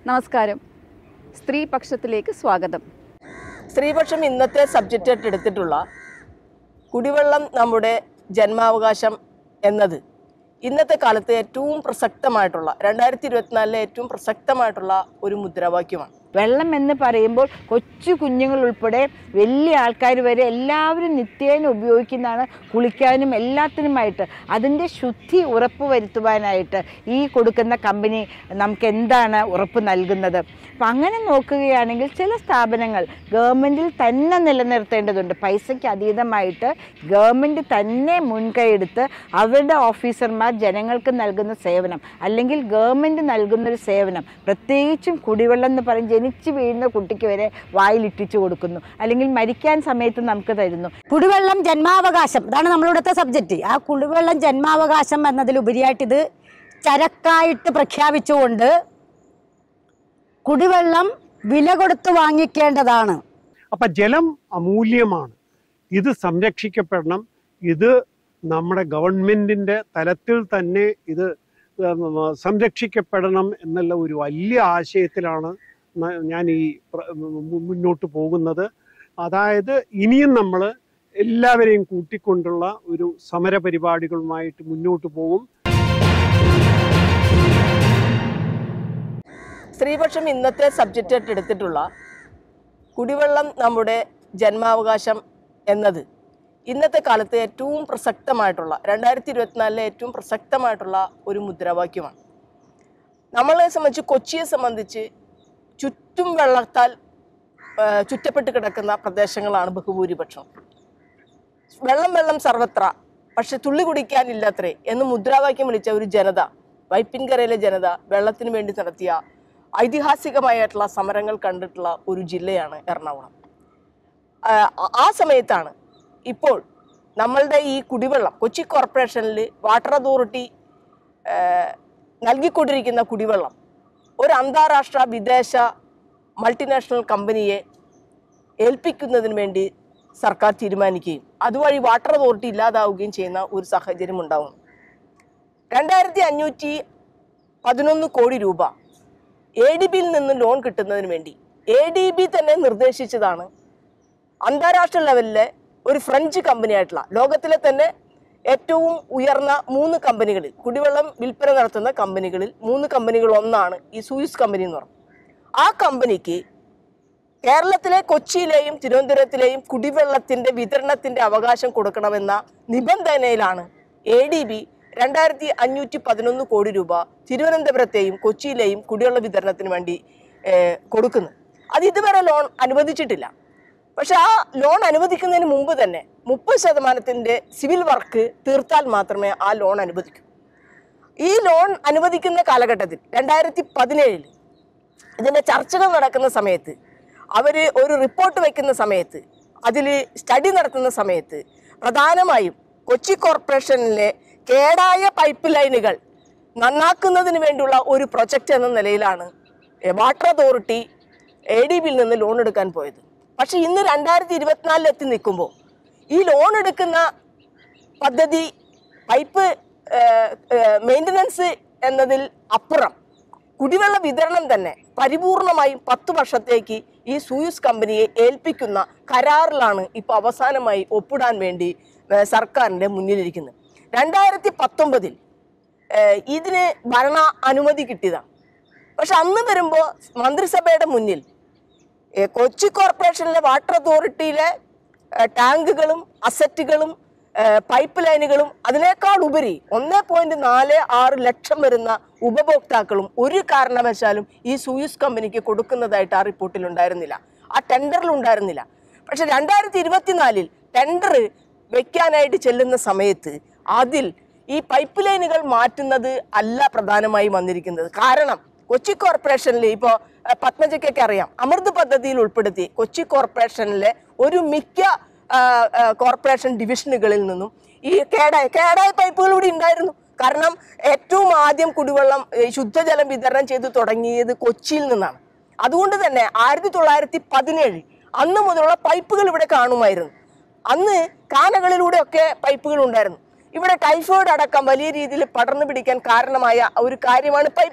നമസ്കാരം സ്ത്രീപക്ഷത്തിലേക്ക് സ്വാഗതം സ്ത്രീപക്ഷം ഇന്നത്തെ സബ്ജക്റ്റ് ആയിട്ട് എടുത്തിട്ടുള്ള കുടിവെള്ളം നമ്മുടെ ജന്മാവകാശം എന്നത് ഇന്നത്തെ കാലത്ത് ഏറ്റവും പ്രസക്തമായിട്ടുള്ള രണ്ടായിരത്തി ഇരുപത്തിനാലിലെ ഏറ്റവും പ്രസക്തമായിട്ടുള്ള ഒരു മുദ്രാവാക്യമാണ് വെള്ളം എന്ന് പറയുമ്പോൾ കൊച്ചു കുഞ്ഞുങ്ങൾ ഉൾപ്പെടെ വലിയ ആൾക്കാർ വരെ എല്ലാവരും നിത്യേന ഉപയോഗിക്കുന്നതാണ് കുളിക്കാനും എല്ലാത്തിനുമായിട്ട് അതിൻ്റെ ശുദ്ധി ഉറപ്പ് വരുത്തുവാനായിട്ട് ഈ കൊടുക്കുന്ന കമ്പനി നമുക്ക് എന്താണ് ഉറപ്പ് നൽകുന്നത് അപ്പം അങ്ങനെ നോക്കുകയാണെങ്കിൽ ചില സ്ഥാപനങ്ങൾ ഗവൺമെൻറ്റിൽ തന്നെ നിലനിർത്തേണ്ടതുണ്ട് പൈസയ്ക്ക് അതീതമായിട്ട് ഗവൺമെൻറ് തന്നെ മുൻകൈയെടുത്ത് അവരുടെ ഓഫീസർമാർ ജനങ്ങൾക്ക് നൽകുന്ന സേവനം അല്ലെങ്കിൽ ഗവൺമെൻറ് നൽകുന്നൊരു സേവനം പ്രത്യേകിച്ചും കുടിവെള്ളം എന്ന് പറയും ജനിച്ചു വീഴുന്ന കുട്ടിക്ക് വരെ വായിലിറ്റിച്ചു കൊടുക്കുന്നു അല്ലെങ്കിൽ മരിക്കാൻ സമയത്ത് നമുക്ക് തരുന്നു കുടിവെള്ളം ജന്മാവകാശം അതാണ് നമ്മളിവിടുത്തെ സബ്ജക്റ്റ് ആ കുടിവെള്ളം ജന്മാവകാശം എന്നതിലുപരിയായിട്ട് ഇത് ചരക്കായിട്ട് പ്രഖ്യാപിച്ചുകൊണ്ട് കുടിവെള്ളം വില കൊടുത്ത് വാങ്ങിക്കേണ്ടതാണ് അപ്പൊ ജലം അമൂല്യമാണ് ഇത് സംരക്ഷിക്കപ്പെടണം ഇത് നമ്മുടെ ഗവൺമെന്റിന്റെ തലത്തിൽ തന്നെ ഇത് ഉം, സംരക്ഷിക്കപ്പെടണം എന്നുള്ള ഒരു വലിയ ആശയത്തിലാണ് ന- ഞാൻ ഈ പ്ര- മു- മുന്നോട്ട് പോകുന്നത് അതായത് ഇനിയും നമ്മൾ എല്ലാവരെയും കൂട്ടിക്കൊണ്ടുള്ള ഒരു സമര പരിപാടികളുമായിട്ട് മുന്നോട്ട് പോകും സ്ത്രീപക്ഷം ഇന്നത്തെ സബ്ജക്റ്റ് ആയിട്ട് എടുത്തിട്ടുള്ള കുടിവെള്ളം നമ്മുടെ ജന്മാവകാശം എന്നത് ഇന്നത്തെ കാലത്ത് ഏറ്റവും പ്രസക്തമായിട്ടുള്ള രണ്ടായിരത്തി ഇരുപത്തിനാലിലെ ഏറ്റവും പ്രസക്തമായിട്ടുള്ള ഒരു മുദ്രാവാക്യമാണ് നമ്മളെ സംബന്ധിച്ച് കൊച്ചിയെ സംബന്ധിച്ച് ചുറ്റും വെള്ളത്താൽ ആ, ചുറ്റപ്പെട്ട് കിടക്കുന്ന പ്രദേശങ്ങളാണ് ബഹുഭൂരിപക്ഷം വെള്ളം വെള്ളം സർവത്ര പക്ഷെ തുള്ളി കുടിക്കാനില്ലത്രേ എന്ന് മുദ്രാവാക്യം വിളിച്ച ഒരു ജനത വൈപ്പിൻകരയിലെ ജനത വെള്ളത്തിന് വേണ്ടി നടത്തിയ ഐതിഹാസികമായിട്ടുള്ള സമരങ്ങൾ കണ്ടിട്ടുള്ള ഒരു ജില്ലയാണ് എറണാകുളം ആ, ആ സമയത്താണ് ഇപ്പോൾ നമ്മളുടെ ഈ കുടിവെള്ളം കൊച്ചി കോർപ്പറേഷനിൽ വാട്ടർ അതോറിറ്റി ആ, നൽകിക്കൊണ്ടിരിക്കുന്ന കുടിവെള്ളം ഒരു അന്താരാഷ്ട്ര വിദേശ മൾട്ടിനാഷണൽ കമ്പനിയെ ഏൽപ്പിക്കുന്നതിന് വേണ്ടി സർക്കാർ തീരുമാനിക്കുകയും അതുവഴി വാട്ടർ അതോറിറ്റി ഇല്ലാതാവുകയും ചെയ്യുന്ന ഒരു സാഹചര്യം ഉണ്ടാകുന്നു രണ്ടായിരത്തി അഞ്ഞൂറ്റി പതിനൊന്ന് കോടി രൂപ എ ഡി ബിയിൽ നിന്ന് ലോൺ കിട്ടുന്നതിന് വേണ്ടി എ ഡി ബി തന്നെ നിർദ്ദേശിച്ചതാണ് അന്താരാഷ്ട്ര ലെവലിലെ ഒരു ഫ്രഞ്ച് കമ്പനിയായിട്ടുള്ള ലോകത്തിലെ തന്നെ ഏറ്റവും ഉയർന്ന മൂന്ന് കമ്പനികളിൽ കുടിവെള്ളം വിൽപ്പന നടത്തുന്ന കമ്പനികളിൽ മൂന്ന് കമ്പനികൾ ഒന്നാണ് ഈ സൂയിസ് കമ്പനി എന്ന് പറയുന്നത് ആ കമ്പനിക്ക് കേരളത്തിലെ കൊച്ചിയിലെയും തിരുവനന്തപുരത്തിലെയും കുടിവെള്ളത്തിന്റെ വിതരണത്തിന്റെ അവകാശം കൊടുക്കണമെന്ന നിബന്ധനയിലാണ് എ ഡി ബി രണ്ടായിരത്തി അഞ്ഞൂറ്റി പതിനൊന്ന് കോടി രൂപ തിരുവനന്തപുരത്തെയും കൊച്ചിയിലെയും കുടിവെള്ള വിതരണത്തിന് വേണ്ടി ഏഹ്, കൊടുക്കുന്നത് അത് ഇതുവരെ ലോൺ അനുവദിച്ചിട്ടില്ല പക്ഷെ ആ ലോൺ അനുവദിക്കുന്നതിന് മുമ്പ് തന്നെ മുപ്പത് ശതമാനത്തിന്റെ സിവിൽ വർക്ക് തീർത്താൽ മാത്രമേ ആ ലോൺ അനുവദിക്കൂ ഈ ലോൺ അനുവദിക്കുന്ന കാലഘട്ടത്തിൽ രണ്ടായിരത്തി പതിനേഴിൽ ഇതിന്റെ ചർച്ചകൾ നടക്കുന്ന സമയത്ത് അവർ ഒരു റിപ്പോർട്ട് വയ്ക്കുന്ന സമയത്ത് അതിൽ സ്റ്റഡി നടത്തുന്ന സമയത്ത് പ്രധാനമായും കൊച്ചി കോർപ്പറേഷനിലെ കേടായ പൈപ്പ് ലൈനുകൾ നന്നാക്കുന്നതിന് വേണ്ടിയുള്ള ഒരു പ്രൊജക്റ്റ് എന്ന നിലയിലാണ് വാട്ടർ അതോറിറ്റി എ ഡി ബിയിൽ നിന്ന് ലോൺ എടുക്കാൻ പോയത് പക്ഷെ ഇന്ന് രണ്ടായിരത്തി ഇരുപത്തിനാലിൽ എത്തി നിൽക്കുമ്പോൾ ഈ ലോൺ എടുക്കുന്ന പദ്ധതി പൈപ്പ് മെയിൻ്റനൻസ് എന്നതിൽ അപ്പുറം കുടിവെള്ള വിതരണം തന്നെ പരിപൂർണമായും പത്ത് വർഷത്തേക്ക് ഈ സൂയിസ് കമ്പനിയെ ഏൽപ്പിക്കുന്ന കരാറിലാണ് ഇപ്പോൾ അവസാനമായി ഒപ്പിടാൻ വേണ്ടി ഏഹ്, സർക്കാരിൻ്റെ മുന്നിലിരിക്കുന്നത് രണ്ടായിരത്തി പത്തൊമ്പതിൽ ഇതിന് ഭരണ അനുമതി കിട്ടിയതാണ് പക്ഷെ അന്ന് വരുമ്പോൾ മന്ത്രിസഭയുടെ മുന്നിൽ ഏ, കൊച്ചി കോർപ്പറേഷനിലെ വാട്ടർ അതോറിറ്റിയിലെ ഏ, ടാങ്കുകളും അസറ്റുകളും ഏ, പൈപ്പ് ലൈനുകളും അതിനേക്കാൾ ഉപരി ഒന്നേ പോയിന്റ് നാല് ആറ് ലക്ഷം വരുന്ന ഉപഭോക്താക്കളും ഒരു കാരണവശാലും ഈ സൂയിസ് കമ്പനിക്ക് കൊടുക്കുന്നതായിട്ട് ആ റിപ്പോർട്ടിൽ ഉണ്ടായിരുന്നില്ല ആ ടെൻഡറിൽ ഉണ്ടായിരുന്നില്ല പക്ഷെ രണ്ടായിരത്തി ഇരുപത്തിനാലിൽ ടെൻഡർ വെക്കാനായിട്ട് ചെല്ലുന്ന സമയത്ത് അതിൽ ഈ പൈപ്പ് ലൈനുകൾ മാറ്റുന്നത് അല്ല പ്രധാനമായി വന്നിരിക്കുന്നത് കാരണം കൊച്ചി കോർപ്പറേഷനിൽ ഇപ്പോൾ പത്മജയ്ക്കൊക്കെ അറിയാം അമൃത് പദ്ധതിയിൽ ഉൾപ്പെടുത്തി കൊച്ചി കോർപ്പറേഷനിലെ ഒരു മിക്ക ആ, ആ, കോർപ്പറേഷൻ ഡിവിഷനുകളിൽ നിന്നും ഈ കേടായ കേടായ പൈപ്പുകൾ ഇവിടെ ഉണ്ടായിരുന്നു കാരണം ഏറ്റവും ആദ്യം കുടിവെള്ളം ഏ, ശുദ്ധജലം വിതരണം ചെയ്ത് തുടങ്ങിയത് കൊച്ചിയിൽ നിന്നാണ് അതുകൊണ്ട് തന്നെ ആയിരത്തി തൊള്ളായിരത്തി പതിനേഴ് അന്ന് മുതലുള്ള പൈപ്പുകൾ ഇവിടെ കാണുമായിരുന്നു അന്ന് കാനകളിലൂടെയൊക്കെ പൈപ്പുകൾ ഉണ്ടായിരുന്നു ഇവിടെ ടൈഫോയിഡ് അടക്കം വലിയ രീതിയിൽ പടർന്നു പിടിക്കാൻ കാരണമായ ഒരു കാര്യമാണ് പൈപ്പുകൾ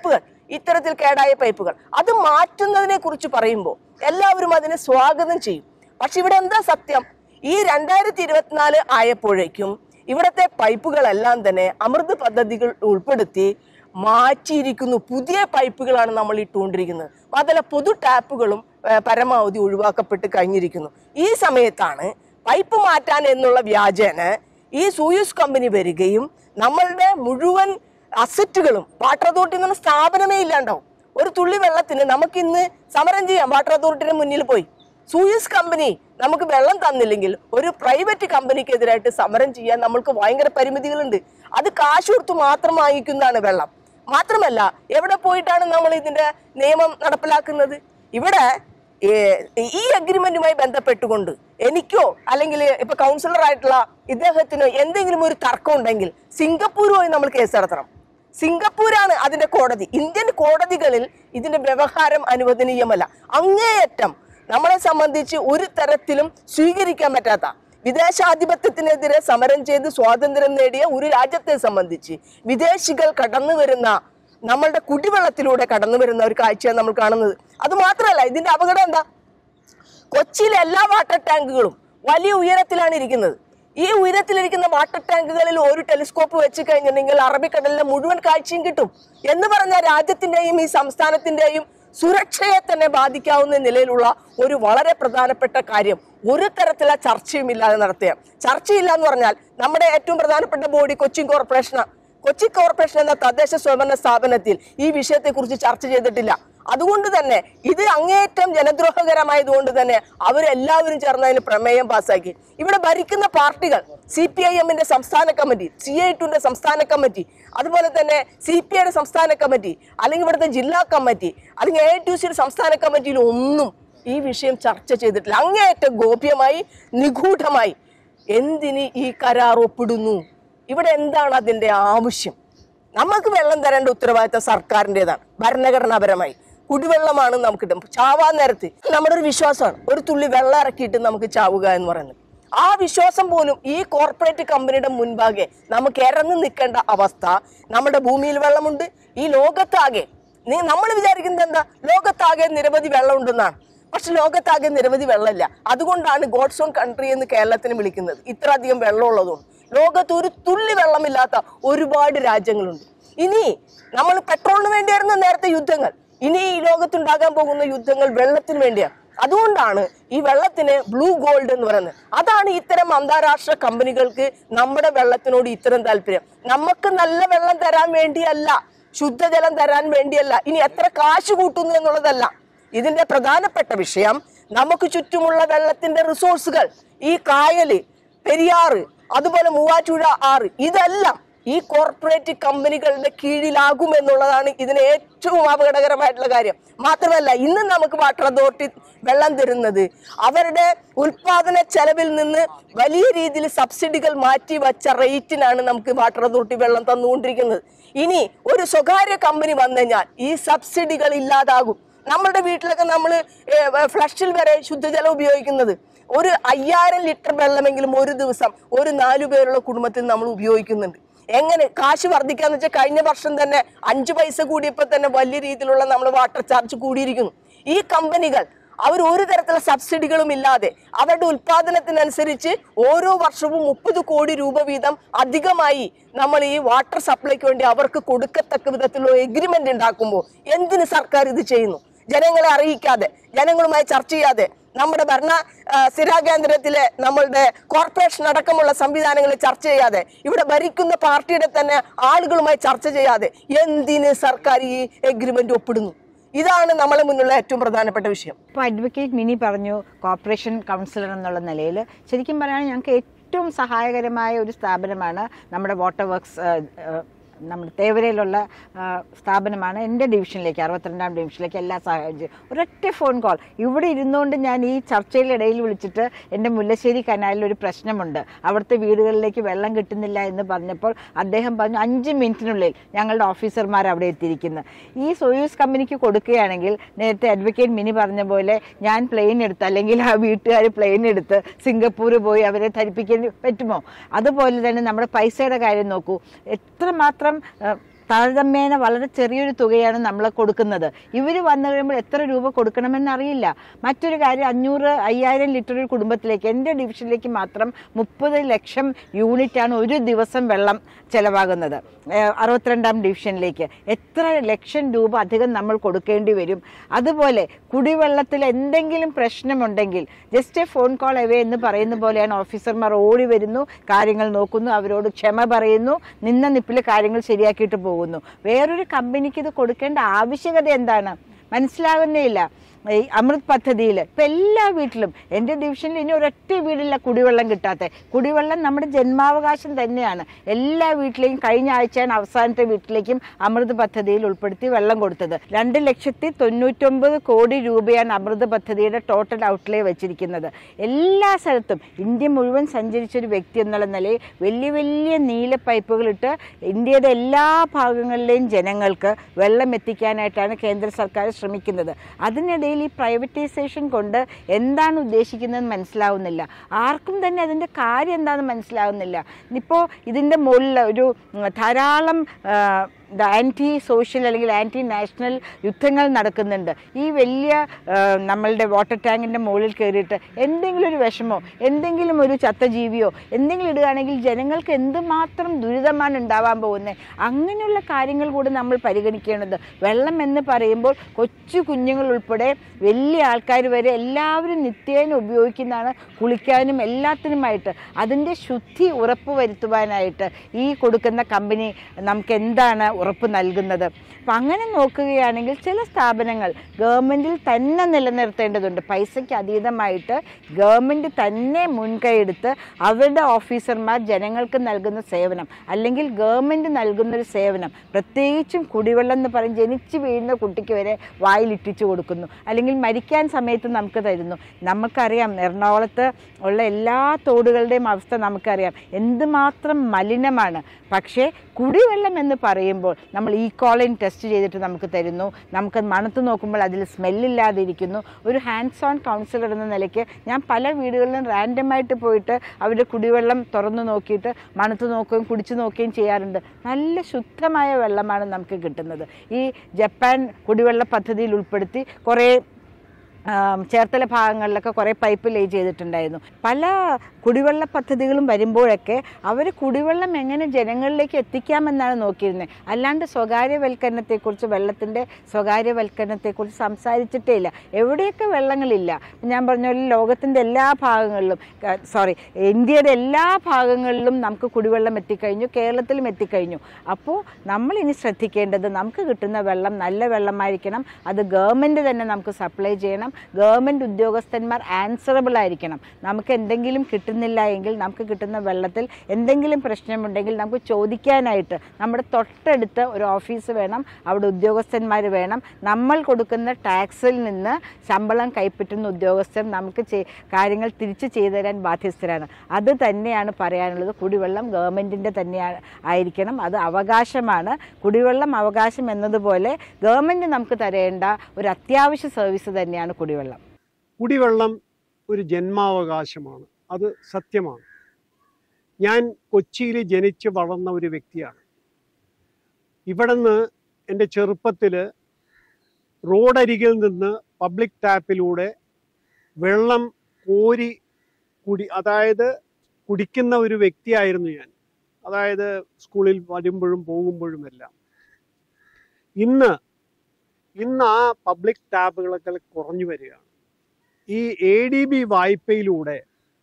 ഇത്തരത്തിൽ കേടായ പൈപ്പുകൾ അത് മാറ്റുന്നതിനെ കുറിച്ച് പറയുമ്പോൾ എല്ലാവരും അതിനെ സ്വാഗതം ചെയ്യും പക്ഷെ ഇവിടെ എന്താ സത്യം ഈ രണ്ടായിരത്തി ഇരുപത്തിനാല് ആയപ്പോഴേക്കും ഇവിടുത്തെ പൈപ്പുകളെല്ലാം തന്നെ അമൃത് പദ്ധതികൾ ഉൾപ്പെടുത്തി മാറ്റിയിരിക്കുന്നു പുതിയ പൈപ്പുകളാണ് നമ്മൾ ഇട്ടുകൊണ്ടിരിക്കുന്നത് മാത്രമല്ല പൊതു ടാപ്പുകളും ഏഹ്, പരമാവധി ഒഴിവാക്കപ്പെട്ട് കഴിഞ്ഞിരിക്കുന്നു ഈ സമയത്താണ് പൈപ്പ് മാറ്റാൻ എന്നുള്ള വ്യാജേന ഈ സൂയൂസ് കമ്പനി വരികയും നമ്മളുടെ മുഴുവൻ അസറ്റുകളും വാട്ടർ അതോറിറ്റി എന്ന സ്ഥാപനമേ ഇല്ലാണ്ടാവും ഒരു തുള്ളി വെള്ളത്തിന് നമുക്കിന്ന് സമരം ചെയ്യാം വാട്ടർ അതോറിറ്റിയുടെ മുന്നിൽ പോയി സൂയസ് കമ്പനി നമുക്ക് വെള്ളം തന്നില്ലെങ്കിൽ ഒരു പ്രൈവറ്റ് കമ്പനിക്കെതിരായിട്ട് സമരം ചെയ്യാൻ നമ്മൾക്ക് ഭയങ്കര പരിമിതികളുണ്ട് അത് കാശ് കൊടുത്ത് മാത്രം വാങ്ങിക്കുന്നതാണ് വെള്ളം മാത്രമല്ല എവിടെ പോയിട്ടാണ് നമ്മൾ ഇതിന്റെ നിയമം നടപ്പിലാക്കുന്നത് ഇവിടെ ഏ, ഈ അഗ്രിമെന്റുമായി ബന്ധപ്പെട്ടുകൊണ്ട് എനിക്കോ അല്ലെങ്കിൽ ഇപ്പൊ കൗൺസിലർ ആയിട്ടുള്ള ഇദ്ദേഹത്തിനോ എന്തെങ്കിലും ഒരു തർക്കം ഉണ്ടെങ്കിൽ സിംഗപ്പൂരുമായി നമ്മൾ കേസ് നടത്തണം സിംഗപ്പൂരാണ് അതിന്റെ കോടതി ഇന്ത്യൻ കോടതികളിൽ ഇതിന്റെ വ്യവഹാരം അനുവദനീയമല്ല അങ്ങേയറ്റം നമ്മളെ സംബന്ധിച്ച് ഒരു തരത്തിലും സ്വീകരിക്കാൻ പറ്റാത്ത വിദേശാധിപത്യത്തിനെതിരെ സമരം ചെയ്ത് സ്വാതന്ത്ര്യം നേടിയ ഒരു രാജ്യത്തെ സംബന്ധിച്ച് വിദേശികൾ കടന്നു വരുന്ന നമ്മളുടെ കുടിവെള്ളത്തിലൂടെ കടന്നു വരുന്ന ഒരു കാഴ്ചയാണ് നമ്മൾ കാണുന്നത് അത് മാത്രമല്ല ഇതിന്റെ അപകടം എന്താ കൊച്ചിയിലെ എല്ലാ വാട്ടർ ടാങ്കുകളും വലിയ ഉയരത്തിലാണ് ഇരിക്കുന്നത് ഈ ഉയരത്തിലിരിക്കുന്ന വാട്ടർ ടാങ്കുകളിൽ ഒരു ടെലിസ്കോപ്പ് വെച്ച് കഴിഞ്ഞിട്ടുണ്ടെങ്കിൽ അറബിക്കടലിലെ മുഴുവൻ കാഴ്ചയും കിട്ടും എന്ന് പറഞ്ഞാൽ രാജ്യത്തിന്റെയും ഈ സംസ്ഥാനത്തിന്റെയും സുരക്ഷയെ തന്നെ ബാധിക്കാവുന്ന നിലയിലുള്ള ഒരു വളരെ പ്രധാനപ്പെട്ട കാര്യം ഒരു തരത്തിലുള്ള ചർച്ചയും ഇല്ലാതെ നടത്തുക ചർച്ചയില്ല എന്ന് പറഞ്ഞാൽ നമ്മുടെ ഏറ്റവും പ്രധാനപ്പെട്ട ബോഡി കൊച്ചിൻ കോർപ്പറേഷനാണ് കൊച്ചി കോർപ്പറേഷൻ എന്ന തദ്ദേശ സ്വയംഭരണ സ്ഥാപനത്തിൽ ഈ വിഷയത്തെക്കുറിച്ച് ചർച്ച ചെയ്തിട്ടില്ല അതുകൊണ്ട് തന്നെ ഇത് അങ്ങേയറ്റം ജനദ്രോഹകരമായതുകൊണ്ട് തന്നെ അവരെല്ലാവരും ചേർന്ന് അതിന് പ്രമേയം പാസ്സാക്കി ഇവിടെ ഭരിക്കുന്ന പാർട്ടികൾ സി പി ഐ എമ്മിന്റെ സംസ്ഥാന കമ്മിറ്റി സി ഐ ടുന്റെ സംസ്ഥാന കമ്മിറ്റി അതുപോലെ തന്നെ സി പി ഐയുടെ സംസ്ഥാന കമ്മിറ്റി അല്ലെങ്കിൽ ഇവിടുത്തെ ജില്ലാ കമ്മിറ്റി അല്ലെങ്കിൽ എ ടി സിയുടെ സംസ്ഥാന കമ്മിറ്റിയിൽ ഒന്നും ഈ വിഷയം ചർച്ച ചെയ്തിട്ടില്ല അങ്ങേയറ്റം ഗോപ്യമായി നിഗൂഢമായി എന്തിന് ഈ കരാർ ഒപ്പിടുന്നു ഇവിടെ എന്താണ് അതിന്റെ ആവശ്യം നമുക്ക് വെള്ളം തരേണ്ട ഉത്തരവാദിത്തം സർക്കാരിൻ്റെതാണ് ഭരണഘടനാപരമായി കുടിവെള്ളമാണ് നമുക്ക് കിട്ടും ചാവാൻ നേരത്ത് നമ്മുടെ ഒരു വിശ്വാസമാണ് ഒരു തുള്ളി വെള്ളം ഇറക്കിയിട്ട് നമുക്ക് ചാവുക എന്ന് പറയുന്നത് ആ വിശ്വാസം പോലും ഈ കോർപ്പറേറ്റ് കമ്പനിയുടെ മുൻപാകെ നമുക്ക് ഇറങ്ങി നിൽക്കേണ്ട അവസ്ഥ നമ്മുടെ ഭൂമിയിൽ വെള്ളമുണ്ട് ഈ ലോകത്താകെ നീ നമ്മൾ വിചാരിക്കുന്നത് എന്താ ലോകത്താകെ നിരവധി വെള്ളം ഉണ്ടെന്നാണ് പക്ഷെ ലോകത്താകെ നിരവധി വെള്ളമില്ല അതുകൊണ്ടാണ് ഗോഡ്സ് ഓൺ കൺട്രി എന്ന് കേരളത്തിന് വിളിക്കുന്നത് ഇത്ര അധികം വെള്ളമുള്ളതുകൊണ്ട് ലോകത്ത് ഒരു തുള്ളി വെള്ളമില്ലാത്ത ഒരുപാട് രാജ്യങ്ങളുണ്ട് ഇനി നമ്മൾ പെട്രോളിന് വേണ്ടിയായിരുന്നു നേരത്തെ യുദ്ധങ്ങൾ ഇനി ഈ ലോകത്തുണ്ടാകാൻ പോകുന്ന യുദ്ധങ്ങൾ വെള്ളത്തിന് വേണ്ടിയാണ് അതുകൊണ്ടാണ് ഈ വെള്ളത്തിന് ബ്ലൂ ഗോൾഡ് എന്ന് പറയുന്നത് അതാണ് ഇത്തരം അന്താരാഷ്ട്ര കമ്പനികൾക്ക് നമ്മുടെ വെള്ളത്തിനോട് ഇത്തരം താല്പര്യം നമുക്ക് നല്ല വെള്ളം തരാൻ വേണ്ടിയല്ല ശുദ്ധജലം തരാൻ വേണ്ടിയല്ല ഇനി എത്ര കാശ് കൂട്ടുന്നു എന്നുള്ളതല്ല ഇതിന്റെ പ്രധാനപ്പെട്ട വിഷയം നമുക്ക് ചുറ്റുമുള്ള വെള്ളത്തിന്റെ റിസോഴ്സുകൾ ഈ കായല് പെരിയാറ് അതുപോലെ മൂവാറ്റുപുഴ ആറ് ഇതെല്ലാം ഈ കോർപ്പറേറ്റ് കമ്പനികളുടെ കീഴിലാകും എന്നുള്ളതാണ് ഇതിന് ഏറ്റവും അപകടകരമായിട്ടുള്ള കാര്യം മാത്രമല്ല ഇന്ന് നമുക്ക് വാട്ടർ അതോറിറ്റി വെള്ളം തരുന്നത് അവരുടെ ഉൽപാദന ചെലവിൽ നിന്ന് വലിയ രീതിയിൽ സബ്സിഡികൾ മാറ്റി വച്ച റേറ്റിനാണ് നമുക്ക് വാട്ടർ അതോറിറ്റി വെള്ളം തന്നുകൊണ്ടിരിക്കുന്നത് ഇനി ഒരു സ്വകാര്യ കമ്പനി വന്നു കഴിഞ്ഞാൽ ഈ സബ്സിഡികൾ ഇല്ലാതാകും നമ്മുടെ വീട്ടിലൊക്കെ നമ്മൾ ഫ്ലഷിൽ വരെ ശുദ്ധജലം ഉപയോഗിക്കുന്നത് ഒരു അയ്യായിരം ലിറ്റർ വെള്ളമെങ്കിലും ഒരു ദിവസം ഒരു നാലു പേരുള്ള കുടുംബത്തിൽ നമ്മൾ ഉപയോഗിക്കുന്നുണ്ട് എങ്ങനെ കാശ് വർദ്ധിക്കാന്ന് വെച്ചാൽ കഴിഞ്ഞ വർഷം തന്നെ അഞ്ച് പൈസ കൂടിയപ്പോൾ തന്നെ വലിയ രീതിയിലുള്ള നമ്മൾ വാട്ടർ ചാർജ് കൂടിയിരിക്കുന്നു ഈ കമ്പനികൾ അവർ ഒരു തരത്തിലുള്ള സബ്സിഡികളും ഇല്ലാതെ അവരുടെ ഉൽപാദനത്തിനനുസരിച്ച് ഓരോ വർഷവും മുപ്പത് കോടി രൂപ വീതം അധികമായി നമ്മൾ ഈ വാട്ടർ സപ്ലൈക്ക് വേണ്ടി അവർക്ക് കൊടുക്കത്തക്ക വിധത്തിലുള്ള എഗ്രിമെന്റ് ഉണ്ടാക്കുമ്പോൾ എന്തിന് സർക്കാർ ഇത് ചെയ്യുന്നു ജനങ്ങളെ അറിയിക്കാതെ ജനങ്ങളുമായി ചർച്ച ചെയ്യാതെ നമ്മുടെ ഭരണ ആ, സ്ഥിരാകേന്ദ്രത്തിലെ നമ്മളുടെ കോർപ്പറേഷൻ അടക്കമുള്ള സംവിധാനങ്ങൾ ചർച്ച ചെയ്യാതെ ഇവിടെ ഭരിക്കുന്ന പാർട്ടിയുടെ തന്നെ ആളുകളുമായി ചർച്ച ചെയ്യാതെ എന്തിന് സർക്കാർ ഈ എഗ്രിമെന്റ് ഒപ്പിടുന്നു ഇതാണ് നമ്മളെ മുന്നിലുള്ള ഏറ്റവും പ്രധാനപ്പെട്ട വിഷയം ഇപ്പോൾ അഡ്വക്കേറ്റ് മിനി പറഞ്ഞു കോർപ്പറേഷൻ കൗൺസിലർ എന്നുള്ള നിലയിൽ ശരിക്കും പറയുകയാണെങ്കിൽ ഞങ്ങൾക്ക് ഏറ്റവും സഹായകരമായ ഒരു സ്ഥാപനമാണ് നമ്മുടെ വാട്ടർ വർക്ക്സ് നമ്മുടെ തേവരയിലുള്ള ആ, സ്ഥാപനമാണ് എൻ്റെ ഡിവിഷനിലേക്ക് അറുപത്തിരണ്ടാം ഡിവിഷനിലേക്ക് എല്ലാ സാഹചര്യം ഒരൊറ്റ ഫോൺ കോൾ ഇവിടെ ഇരുന്നുകൊണ്ട് ഞാൻ ഈ ചർച്ചയിലിടയിൽ വിളിച്ചിട്ട് എൻ്റെ മുല്ലശ്ശേരി കനാലിൽ ഒരു പ്രശ്നമുണ്ട് അവിടുത്തെ വീടുകളിലേക്ക് വെള്ളം കിട്ടുന്നില്ല എന്ന് പറഞ്ഞപ്പോൾ അദ്ദേഹം പറഞ്ഞു അഞ്ച് മിനിറ്റിനുള്ളിൽ ഞങ്ങളുടെ ഓഫീസർമാർ അവിടെ എത്തിയിരിക്കുന്നു ഈ സോയൂസ് കമ്പനിക്ക് കൊടുക്കുകയാണെങ്കിൽ നേരത്തെ അഡ്വക്കേറ്റ് മിനി പറഞ്ഞ പോലെ ഞാൻ പ്ലെയിൻ എടുത്ത് അല്ലെങ്കിൽ ആ വീട്ടുകാർ പ്ലെയിൻ എടുത്ത് സിംഗപ്പൂർ പോയി അവരെ ധരിപ്പിക്കാൻ പറ്റുമോ അതുപോലെ തന്നെ നമ്മുടെ പൈസയുടെ കാര്യം നോക്കൂ എത്രമാത്രം ആ, താരതമ്യേന വളരെ ചെറിയൊരു തുകയാണ് നമ്മൾ കൊടുക്കുന്നത് ഇവർ വന്നു കഴിയുമ്പോൾ എത്ര രൂപ കൊടുക്കണമെന്ന് അറിയില്ല മറ്റൊരു കാര്യം അഞ്ഞൂറ് അയ്യായിരം ലിറ്റർ ഒരു കുടുംബത്തിലേക്ക് എൻ്റെ ഡിവിഷനിലേക്ക് മാത്രം മുപ്പത് ലക്ഷം യൂണിറ്റാണ് ഒരു ദിവസം വെള്ളം ചിലവാകുന്നത് ഏഹ് അറുപത്തിരണ്ടാം ഡിവിഷനിലേക്ക് എത്ര ലക്ഷം രൂപ അധികം നമ്മൾ കൊടുക്കേണ്ടി വരും അതുപോലെ കുടിവെള്ളത്തിൽ എന്തെങ്കിലും പ്രശ്നമുണ്ടെങ്കിൽ just a phone call away എന്ന് പറയുന്ന പോലെയാണ് ഓഫീസർമാർ ഓടി വരുന്നു കാര്യങ്ങൾ നോക്കുന്നു അവരോട് ക്ഷമ പറയുന്നു നിന്ന നിപ്പിൽ കാര്യങ്ങൾ ശരിയാക്കിയിട്ട് പോകുന്നു വേറൊരു കമ്പനിക്ക് ഇത് കൊടുക്കേണ്ട ആവശ്യകത എന്താണ് മനസ്സിലാകുന്നേയില്ല ഈ അമൃത് പദ്ധതിയിൽ ഇപ്പം എല്ലാ വീട്ടിലും എൻ്റെ ഡിവിഷനിൽ ഇനി ഒരൊറ്റ വീടില്ല കുടിവെള്ളം കിട്ടാത്ത കുടിവെള്ളം നമ്മുടെ ജന്മാവകാശം തന്നെയാണ് എല്ലാ വീട്ടിലേക്കും കഴിഞ്ഞ ആഴ്ചയാണ് അവസാനത്തെ വീട്ടിലേക്കും അമൃത് പദ്ധതിയിൽ ഉൾപ്പെടുത്തി വെള്ളം കൊടുത്തത് രണ്ട് ലക്ഷത്തി തൊണ്ണൂറ്റൊമ്പത് കോടി രൂപയാണ് അമൃത് പദ്ധതിയുടെ ടോട്ടൽ ഔട്ട്ലേ വെച്ചിരിക്കുന്നത് എല്ലാ സ്ഥലത്തും ഇന്ത്യ മുഴുവൻ സഞ്ചരിച്ചൊരു വ്യക്തി എന്നുള്ള നിലയിൽ വലിയ വലിയ നീല പൈപ്പുകളിട്ട് ഇന്ത്യയുടെ എല്ലാ ഭാഗങ്ങളിലെയും ജനങ്ങൾക്ക് വെള്ളം എത്തിക്കാനായിട്ടാണ് കേന്ദ്ര സർക്കാർ ശ്രമിക്കുന്നത് അതിനിടയിൽ ഈ പ്രൈവറ്റൈസേഷൻ കൊണ്ട് എന്താണ് ഉദ്ദേശിക്കുന്നതെന്ന് മനസ്സിലാവുന്നില്ല ആർക്കും തന്നെ അതിൻ്റെ കാര്യം എന്താണെന്ന് മനസ്സിലാവുന്നില്ല ഇപ്പോൾ ഇതിൻ്റെ മുകളിൽ ഒരു ഉം, ധാരാളം ആൻറ്റി സോഷ്യൽ അല്ലെങ്കിൽ ആൻറ്റി നാഷണൽ യുദ്ധങ്ങൾ നടക്കുന്നുണ്ട് ഈ വലിയ ആ, നമ്മളുടെ വാട്ടർ ടാങ്കിൻ്റെ മുകളിൽ കയറിയിട്ട് എന്തെങ്കിലും ഒരു വിഷമോ എന്തെങ്കിലും ഒരു ചത്ത ജീവിയോ എന്തെങ്കിലും ഇടുകയാണെങ്കിൽ ജനങ്ങൾക്ക് എന്തുമാത്രം ദുരിതമാണ് ഉണ്ടാവാൻ പോകുന്നത് അങ്ങനെയുള്ള കാര്യങ്ങൾ കൂടി നമ്മൾ പരിഗണിക്കേണ്ടത് വെള്ളം എന്ന് പറയുമ്പോൾ കൊച്ചു കുഞ്ഞുങ്ങൾ ഉൾപ്പെടെ വലിയ ആൾക്കാർ വരെ എല്ലാവരും നിത്യേന ഉപയോഗിക്കുന്നതാണ് കുളിക്കാനും എല്ലാത്തിനുമായിട്ട് അതിൻ്റെ ശുദ്ധി ഉറപ്പ് വരുത്തുവാനായിട്ട് ഈ കൊടുക്കുന്ന കമ്പനി നമുക്ക് എന്താണ് ഉറപ്പ് നൽകുന്നത് അപ്പം അങ്ങനെ നോക്കുകയാണെങ്കിൽ ചില സ്ഥാപനങ്ങൾ ഗവൺമെൻറ്റിൽ തന്നെ നിലനിർത്തേണ്ടതുണ്ട് പൈസയ്ക്ക് അതീതമായിട്ട് ഗവൺമെൻറ് തന്നെ മുൻകൈയെടുത്ത് അവരുടെ ഓഫീസർമാർ ജനങ്ങൾക്ക് നൽകുന്ന സേവനം അല്ലെങ്കിൽ ഗവൺമെൻറ് നൽകുന്നൊരു സേവനം പ്രത്യേകിച്ചും കുടിവെള്ളം എന്ന് പറയും ജനിച്ച് വീഴുന്ന കുട്ടിക്ക് വരെ വായിലിറ്റിച്ചു കൊടുക്കുന്നു അല്ലെങ്കിൽ മരിക്കാൻ സമയത്ത് നമുക്ക് തരുന്നു നമുക്കറിയാം എറണാകുളത്ത് ഉള്ള എല്ലാ തോടുകളുടെയും അവസ്ഥ നമുക്കറിയാം എന്തുമാത്രം മലിനമാണ് പക്ഷേ കുടിവെള്ളം എന്ന് പറയുമ്പോൾ നമ്മൾ ഈ കോളിൻ ടെസ്റ്റ് ചെയ്തിട്ട് നമുക്ക് തരുന്നു നമുക്ക് മണത്ത് നോക്കുമ്പോൾ അതിൽ സ്മെല്ലില്ലാതെ ഇരിക്കുന്നു ഒരു ഹാൻഡ്സ് ഓൺ കൗൺസിലർ എന്ന നിലയ്ക്ക് ഞാൻ പല വീടുകളിലും റാൻഡമായിട്ട് പോയിട്ട് അവരുടെ കുടിവെള്ളം തുറന്നു നോക്കിയിട്ട് മണത്ത് നോക്കുകയും കുടിച്ചു നോക്കുകയും ചെയ്യാറുണ്ട് നല്ല ശുദ്ധമായ വെള്ളമാണ് നമുക്ക് കിട്ടുന്നത് ഈ ജപ്പാൻ കുടിവെള്ള പദ്ധതിയിൽ ഉൾപ്പെടുത്തി കുറേ ആം, ചേർത്തല ഭാഗങ്ങളിലൊക്കെ കുറേ പൈപ്പ് ലേ ചെയ്തിട്ടുണ്ടായിരുന്നു പല കുടിവെള്ള പദ്ധതികളും വരുമ്പോഴൊക്കെ അവർ കുടിവെള്ളം എങ്ങനെ ജനങ്ങളിലേക്ക് എത്തിക്കാമെന്നാണ് നോക്കിയിരുന്നത് അല്ലാണ്ട് സ്വകാര്യവൽക്കരണത്തെക്കുറിച്ച് വെള്ളത്തിൻ്റെ സ്വകാര്യവൽക്കരണത്തെക്കുറിച്ച് സംസാരിച്ചിട്ടേ ഇല്ല എവിടെയൊക്കെ വെള്ളങ്ങളില്ല ഞാൻ പറഞ്ഞ പോലെ ലോകത്തിൻ്റെ എല്ലാ ഭാഗങ്ങളിലും സോറി ഇന്ത്യയുടെ എല്ലാ ഭാഗങ്ങളിലും നമുക്ക് കുടിവെള്ളം എത്തിക്കഴിഞ്ഞു കേരളത്തിലും എത്തിക്കഴിഞ്ഞു അപ്പോൾ നമ്മൾ ഇനി ശ്രദ്ധിക്കേണ്ടത് നമുക്ക് കിട്ടുന്ന വെള്ളം നല്ല വെള്ളമായിരിക്കണം അത് ഗവൺമെൻറ് തന്നെ നമുക്ക് സപ്ലൈ ചെയ്യണം ഗവൺമെൻറ് ഉദ്യോഗസ്ഥന്മാർ ആൻസറബിൾ ആയിരിക്കണം നമുക്ക് എന്തെങ്കിലും കിട്ടുന്നില്ല എങ്കിൽ നമുക്ക് കിട്ടുന്ന വെള്ളത്തിൽ എന്തെങ്കിലും പ്രശ്നമുണ്ടെങ്കിൽ നമുക്ക് ചോദിക്കാനായിട്ട് നമ്മുടെ തൊട്ടടുത്ത് ഒരു ഓഫീസ് വേണം അവിടെ ഉദ്യോഗസ്ഥന്മാർ വേണം നമ്മൾ കൊടുക്കുന്ന ടാക്സിൽ നിന്ന് ശമ്പളം കൈപ്പറ്റുന്ന ഉദ്യോഗസ്ഥർ നമുക്ക് ചെ- കാര്യങ്ങൾ തിരിച്ചു ചെയ്തു തരാൻ ബാധ്യസ്ഥരാണ് അത് തന്നെയാണ് പറയാനുള്ളത് കുടിവെള്ളം ഗവൺമെൻറ്റിൻ്റെ തന്നെയാണ് ആയിരിക്കണം അത് അവകാശമാണ് കുടിവെള്ളം അവകാശം എന്നതുപോലെ ഗവൺമെൻറ് നമുക്ക് തരേണ്ട ഒരു അത്യാവശ്യ സർവീസ് തന്നെയാണ് കുടിവെള്ളം കുടിവെള്ളം ഒരു ജന്മാവകാശമാണ് അത് സത്യമാണ് ഞാൻ കൊച്ചിയിൽ ജനിച്ച് വളർന്ന ഒരു വ്യക്തിയാണ് ഇവിടുന്ന് എൻ്റെ ചെറുപ്പത്തിൽ റോഡരികിൽ നിന്ന് പബ്ലിക് ടാപ്പിലൂടെ വെള്ളം കോരി കുടി അതായത് കുടിക്കുന്ന ഒരു വ്യക്തിയായിരുന്നു ഞാൻ അതായത് സ്കൂളിൽ വരുമ്പോഴും പോകുമ്പോഴും എല്ലാം ഇന്ന് ഇന്ന് ആ പബ്ലിക് ടാപ്പുകളൊക്കെ കുറഞ്ഞു വരികയാണ് ഈ എ ഡി ബി വായ്പയിലൂടെ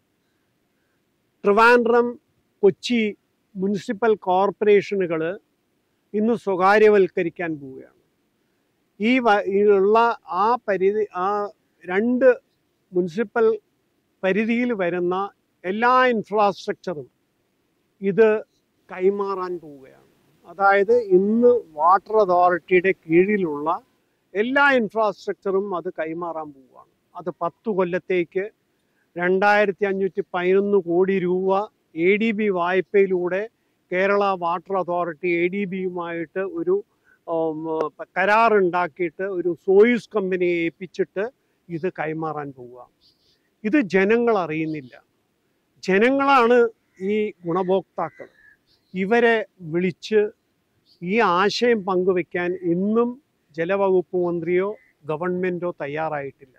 ട്രിവാൻഡ്രം കൊച്ചി മുനിസിപ്പൽ കോർപ്പറേഷനുകൾ ഇന്ന് സ്വകാര്യവൽക്കരിക്കാൻ പോവുകയാണ് ഈ വ- ഈ ഉള്ള ആ പരിധി ആ രണ്ട് മുനിസിപ്പൽ പരിധിയിൽ വരുന്ന എല്ലാ ഇൻഫ്രാസ്ട്രക്ചറും ഇത് കൈമാറാൻ പോവുകയാണ് അതായത് ഇന്ന് വാട്ടർ അതോറിറ്റിയുടെ കീഴിലുള്ള എല്ലാ ഇൻഫ്രാസ്ട്രക്ചറും അത് കൈമാറാൻ പോവുകയാണ് അത് പത്തു കൊല്ലത്തേക്ക് രണ്ടായിരത്തി അഞ്ഞൂറ്റി പതിനൊന്ന് കോടി രൂപ എ ഡി ബി വായ്പയിലൂടെ Kerala water authority A D ബിയുമായിട്ട് ഒരു ഉം, കരാറുണ്ടാക്കിയിട്ട് ഒരു സോയൂസ് കമ്പനിയെ ഏൽപ്പിച്ചിട്ട് ഇത് കൈമാറാൻ പോവുക ഇത് ജനങ്ങൾ അറിയുന്നില്ല ജനങ്ങളാണ് ഈ ഗുണഭോക്താക്കൾ ഇവരെ വിളിച്ച് ഈ ആശയം പങ്കുവെക്കാൻ ഇന്നും ജലവകുപ്പ് മന്ത്രിയോ ഗവൺമെൻറ്റോ തയ്യാറായിട്ടില്ല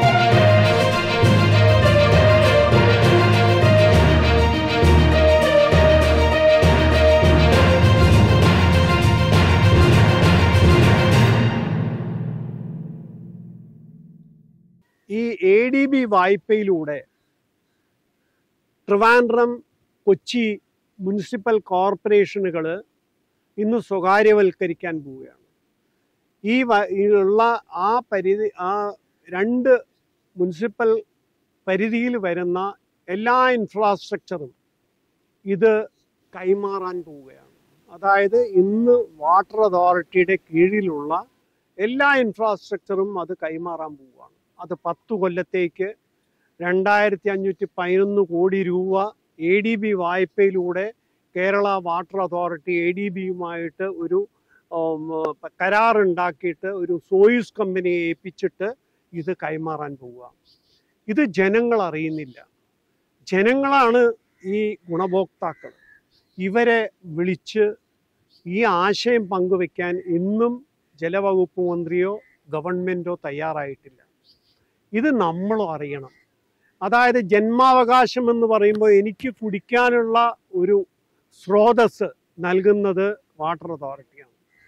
ഈ എ ഡി ബി വായ്പയിലൂടെ ട്രിവാൻഡ്രം കൊച്ചി മുനിസിപ്പൽ കോർപ്പറേഷനുകൾ ഇന്ന് സ്വകാര്യവൽക്കരിക്കാൻ പോവുകയാണ് ഈ വ- ഈ ഉള്ള ആ പരിധി ആ രണ്ട് മുനിസിപ്പൽ പരിധിയിൽ വരുന്ന എല്ലാ ഇൻഫ്രാസ്ട്രക്ചറും ഇത് കൈമാറാൻ പോവുകയാണ് അതായത് ഇന്ന് വാട്ടർ അതോറിറ്റിയുടെ കീഴിലുള്ള എല്ലാ ഇൻഫ്രാസ്ട്രക്ചറും അത് കൈമാറാൻ പോവുകയാണ് അത് പത്ത് കൊല്ലത്തേക്ക് രണ്ടായിരത്തി അഞ്ഞൂറ്റി പതിനൊന്ന് കോടി രൂപ എ ഡി ബി വായ്പയിലൂടെ Kerala water authority A D ബിയുമായിട്ട് ഒരു ഉം, കരാറുണ്ടാക്കിയിട്ട് ഒരു സോയിസ് കമ്പനിയെ ഏൽപ്പിച്ചിട്ട് ഇത് കൈമാറാൻ പോവുക ഇത് ജനങ്ങൾ അറിയുന്നില്ല ജനങ്ങളാണ് ഈ ഗുണഭോക്താക്കൾ ഇവരെ വിളിച്ച് ഈ ആശയം പങ്കുവെക്കാൻ ഇന്നും ജലവകുപ്പ് മന്ത്രിയോ ഗവൺമെൻറ്റോ തയ്യാറായിട്ടില്ല ഇത് നമ്മളും അറിയണം അതായത് ജന്മാവകാശം എന്ന് പറയുമ്പോൾ എനിക്ക് കുടിക്കാനുള്ള ഒരു സ്രോതസ് നൽകുന്നത് വാട്ടർ അതോറിറ്റിയാണ്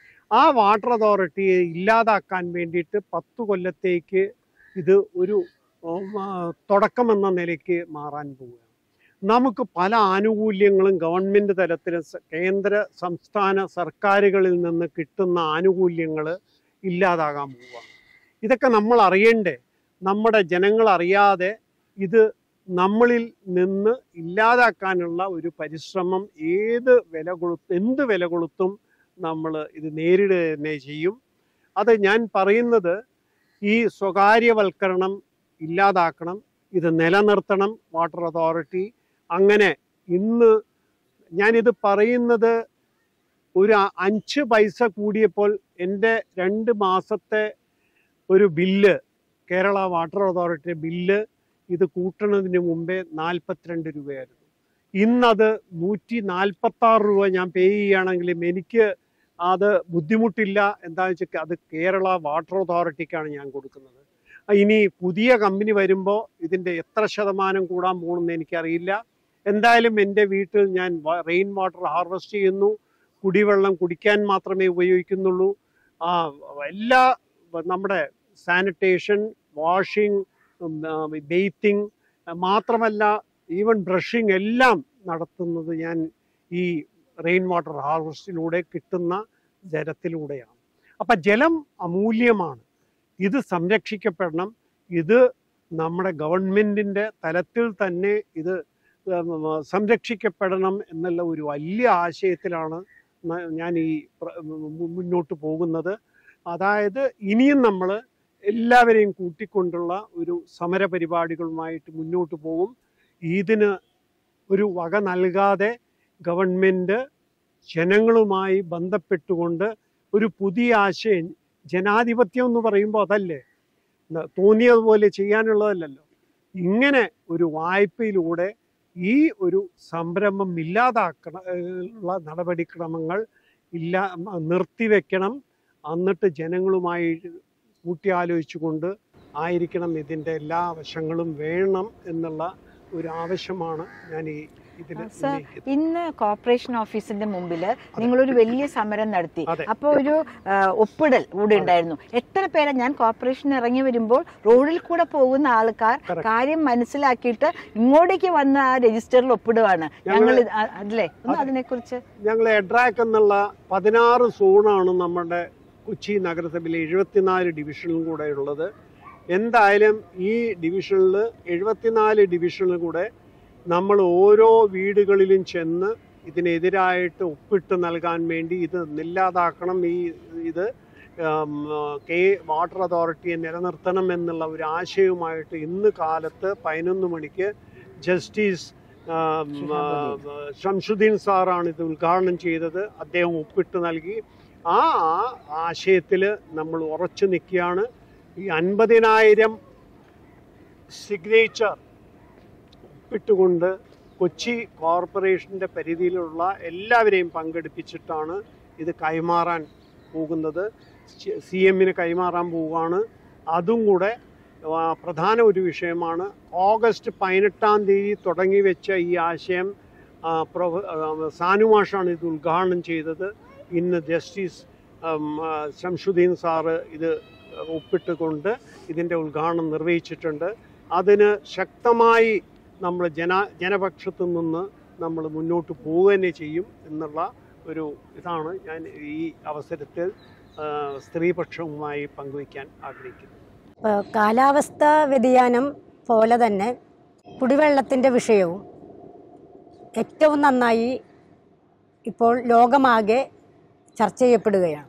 ആ വാട്ടർ അതോറിറ്റിയെ ഇല്ലാതാക്കാൻ വേണ്ടിയിട്ട് പത്ത് കൊല്ലത്തേക്ക് ഇത് ഒരു ഉം, ആ, തുടക്കമെന്ന നിലയ്ക്ക് മാറാൻ പോവുകയാണ് നമുക്ക് പല ആനുകൂല്യങ്ങളും ഗവൺമെൻറ് തലത്തിൽ സ- കേന്ദ്ര സംസ്ഥാന സർക്കാരുകളിൽ നിന്ന് കിട്ടുന്ന ആനുകൂല്യങ്ങൾ ഇല്ലാതാകാൻ പോവുകയാണ് ഇതൊക്കെ നമ്മൾ അറിയണ്ടേ നമ്മുടെ ജനങ്ങൾ അറിയാതെ ഇത് നമ്മളിൽ നിന്ന് ഇല്ലാതാക്കാനുള്ള ഒരു പരിശ്രമം ഏത് വില കൊടുത്ത് എന്ത് വില കൊടുത്തും നമ്മൾ ഇത് നേരിടുക തന്നെ ചെയ്യും അത് ഞാൻ പറയുന്നത് ഈ സ്വകാര്യവൽക്കരണം ഇല്ലാതാക്കണം ഇത് നിലനിർത്തണം വാട്ടർ അതോറിറ്റി അങ്ങനെ ഇന്ന് ഞാനിത് പറയുന്നത് ഒരു അ- അഞ്ച് പൈസ കൂടിയപ്പോൾ എൻ്റെ രണ്ട് മാസത്തെ ഒരു bill Kerala water authority bill ഇത് കൂട്ടുന്നതിന് മുമ്പേ നാൽപ്പത്തിരണ്ട് രൂപയായിരുന്നു ഇന്നത് നൂറ്റി നാൽപ്പത്തി ആറ് രൂപ ഞാൻ പേ ചെയ്യുകയാണെങ്കിലും എനിക്ക് അത് ബുദ്ധിമുട്ടില്ല എന്താണെന്ന് വെച്ചാൽ അത് കേരള വാട്ടർ അതോറിറ്റിക്കാണ് ഞാൻ കൊടുക്കുന്നത് ഇനി പുതിയ കമ്പനി വരുമ്പോൾ ഇതിൻ്റെ എത്ര ശതമാനം കൂടാൻ പോകുമെന്ന് എനിക്കറിയില്ല എന്തായാലും എൻ്റെ വീട്ടിൽ ഞാൻ റെയിൻ വാട്ടർ ഹാർവെസ്റ്റ് ചെയ്യുന്നു കുടിവെള്ളം കുടിക്കാൻ മാത്രമേ ഉപയോഗിക്കുന്നുള്ളൂ ആ എല്ലാ നമ്മുടെ സാനിറ്റേഷൻ വാഷിംഗ് ബെയ്ത്തിങ് മാത്രമല്ല ഈവൻ ബ്രഷിംഗ് എല്ലാം നടത്തുന്നത് ഞാൻ ഈ റെയിൻ വാട്ടർ ഹാർവസ്റ്റിലൂടെ കിട്ടുന്ന ജലത്തിലൂടെയാണ് അപ്പം ജലം അമൂല്യമാണ് ഇത് സംരക്ഷിക്കപ്പെടണം ഇത് നമ്മുടെ ഗവൺമെൻറ്റിൻ്റെ തലത്തിൽ തന്നെ ഇത് ഉം, സംരക്ഷിക്കപ്പെടണം എന്നുള്ള ഒരു വലിയ ആശയത്തിലാണ് ന- ഞാൻ ഈ പ്ര- മു- മുന്നോട്ട് പോകുന്നത് അതായത് ഇനിയും നമ്മൾ എല്ലാവരെയും കൂട്ടിക്കൊണ്ടുള്ള ഒരു സമര പരിപാടികളുമായിട്ട് മുന്നോട്ട് പോകും ഇതിന് ഒരു വക നൽകാതെ ഗവൺമെൻറ് ജനങ്ങളുമായി ബന്ധപ്പെട്ടുകൊണ്ട് ഒരു പുതിയ ആശയം ജനാധിപത്യം എന്ന് പറയുമ്പോൾ അതല്ലേ ന- തോന്നിയതുപോലെ ചെയ്യാനുള്ളതല്ലല്ലോ ഇങ്ങനെ ഒരു വായ്പയിലൂടെ ഈ ഒരു സംരംഭം ഇല്ലാതാക്കണ ഏഹ് ഉള്ള നടപടിക്രമങ്ങൾ ഇല്ല നിർത്തിവെക്കണം എന്നിട്ട് ജനങ്ങളുമായി കൂട്ടിയാലോചിച്ചുകൊണ്ട് ആയിരിക്കണം ഇതിൻ്റെ എല്ലാ വശങ്ങളും വേണം എന്നുള്ള ഒരു ആവശ്യമാണ് ഞാൻ ഈ ഇതിൽ സർ ഉന്നയിക്കുന്നത് ഇന്ന് കോർപ്പറേഷൻ ഓഫീസിന്റെ മുമ്പിൽ നിങ്ങളൊരു വലിയ സമരം നടത്തി അതെ. അപ്പോൾ ഒരു ആ, ഒപ്പിടൽ കൂടെ ഉണ്ടായിരുന്നു എത്ര പേരെ ഞാൻ കോർപ്പറേഷൻ ഇറങ്ങി വരുമ്പോൾ റോഡിൽ കൂടെ പോകുന്ന ആൾക്കാർ Correct. കാര്യം മനസ്സിലാക്കിയിട്ട് ഇങ്ങോട്ടേക്ക് വന്ന ആ രജിസ്റ്ററിൽ ഒപ്പിടുവാണ് ഞങ്ങൾ ഇത്- ആ, അല്ലേ ഒന്ന് അതെ. അതിനെക്കുറിച്ച് ഞങ്ങൾ എഡ്രാക്ക് എന്നുള്ള പതിനാറ് സോണാണ് നമ്മുടെ കൊച്ചി നഗരസഭയിലെ എഴുപത്തിനാല് ഡിവിഷനിലും കൂടെ ഉള്ളത് എന്തായാലും ഈ ഡിവിഷനിൽ എഴുപത്തിനാല് ഡിവിഷനിൽ കൂടെ നമ്മൾ ഓരോ വീടുകളിലും ചെന്ന് ഇതിനെതിരായിട്ട് ഒപ്പിട്ട് നൽകാൻ വേണ്ടി ഇത് ഇല്ലാതാക്കണം ഈ ഇത് ഉം, കെ വാട്ടർ അതോറിറ്റിയെ നിലനിർത്തണം എന്നുള്ള ഒരു ആശയവുമായിട്ട് ഇന്ന് കാലത്ത് പതിനൊന്ന് മണിക്ക് ജസ്റ്റിസ് ഉം, ഷിഹാബുദ്ദീൻ. ഷംസുദ്ദീൻ സാറാണ് ഇത് ഉദ്ഘാടനം ചെയ്തത് അദ്ദേഹം ഒപ്പിട്ട് നൽകി ആ ആശയത്തിൽ നമ്മൾ ഉറച്ചു നിൽക്കുകയാണ് ഈ അൻപതിനായിരം സിഗ്നേച്ചർ ഒപ്പിട്ടുകൊണ്ട് കൊച്ചി കോർപ്പറേഷൻ്റെ പരിധിയിലുള്ള എല്ലാവരെയും പങ്കെടുപ്പിച്ചിട്ടാണ് ഇത് കൈമാറാൻ പോകുന്നത് സി എമ്മിന് കൈമാറാൻ പോവുകയാണ് അതും കൂടെ ആ, പ്രധാന ഒരു വിഷയമാണ് ഓഗസ്റ്റ് പതിനെട്ടാം തീയതി തുടങ്ങി വെച്ച ഈ ആശയം ആ, പ്രൊഫ- ആ, സാനുമാഷാണ് ഇത് ഉദ്ഘാടനം ചെയ്തത് ഇന്ന് ജസ്റ്റിസ് ഉം, ആ, ശംസുദ്ദീൻ സാറ് ഇത് ഒപ്പിട്ടുകൊണ്ട് ഇതിൻ്റെ ഉദ്ഘാടനം നിർവഹിച്ചിട്ടുണ്ട് അതിന് ശക്തമായി നമ്മൾ ജന ജനപക്ഷത്തു നിന്ന് നമ്മൾ മുന്നോട്ട് പോവുക തന്നെ ചെയ്യും എന്നുള്ള ഒരു ഇതാണ് ഞാൻ ഈ അവസരത്തിൽ ആ, സ്ത്രീപക്ഷവുമായി പങ്കുവയ്ക്കാൻ ആഗ്രഹിക്കുന്നത് ഏഹ് കാലാവസ്ഥ വ്യതിയാനം പോലെ തന്നെ കുടിവെള്ളത്തിൻ്റെ വിഷയവും ഏറ്റവും നന്നായി ഇപ്പോൾ ലോകമാകെ ചർച്ച ചെയ്യപ്പെടുകയാണ്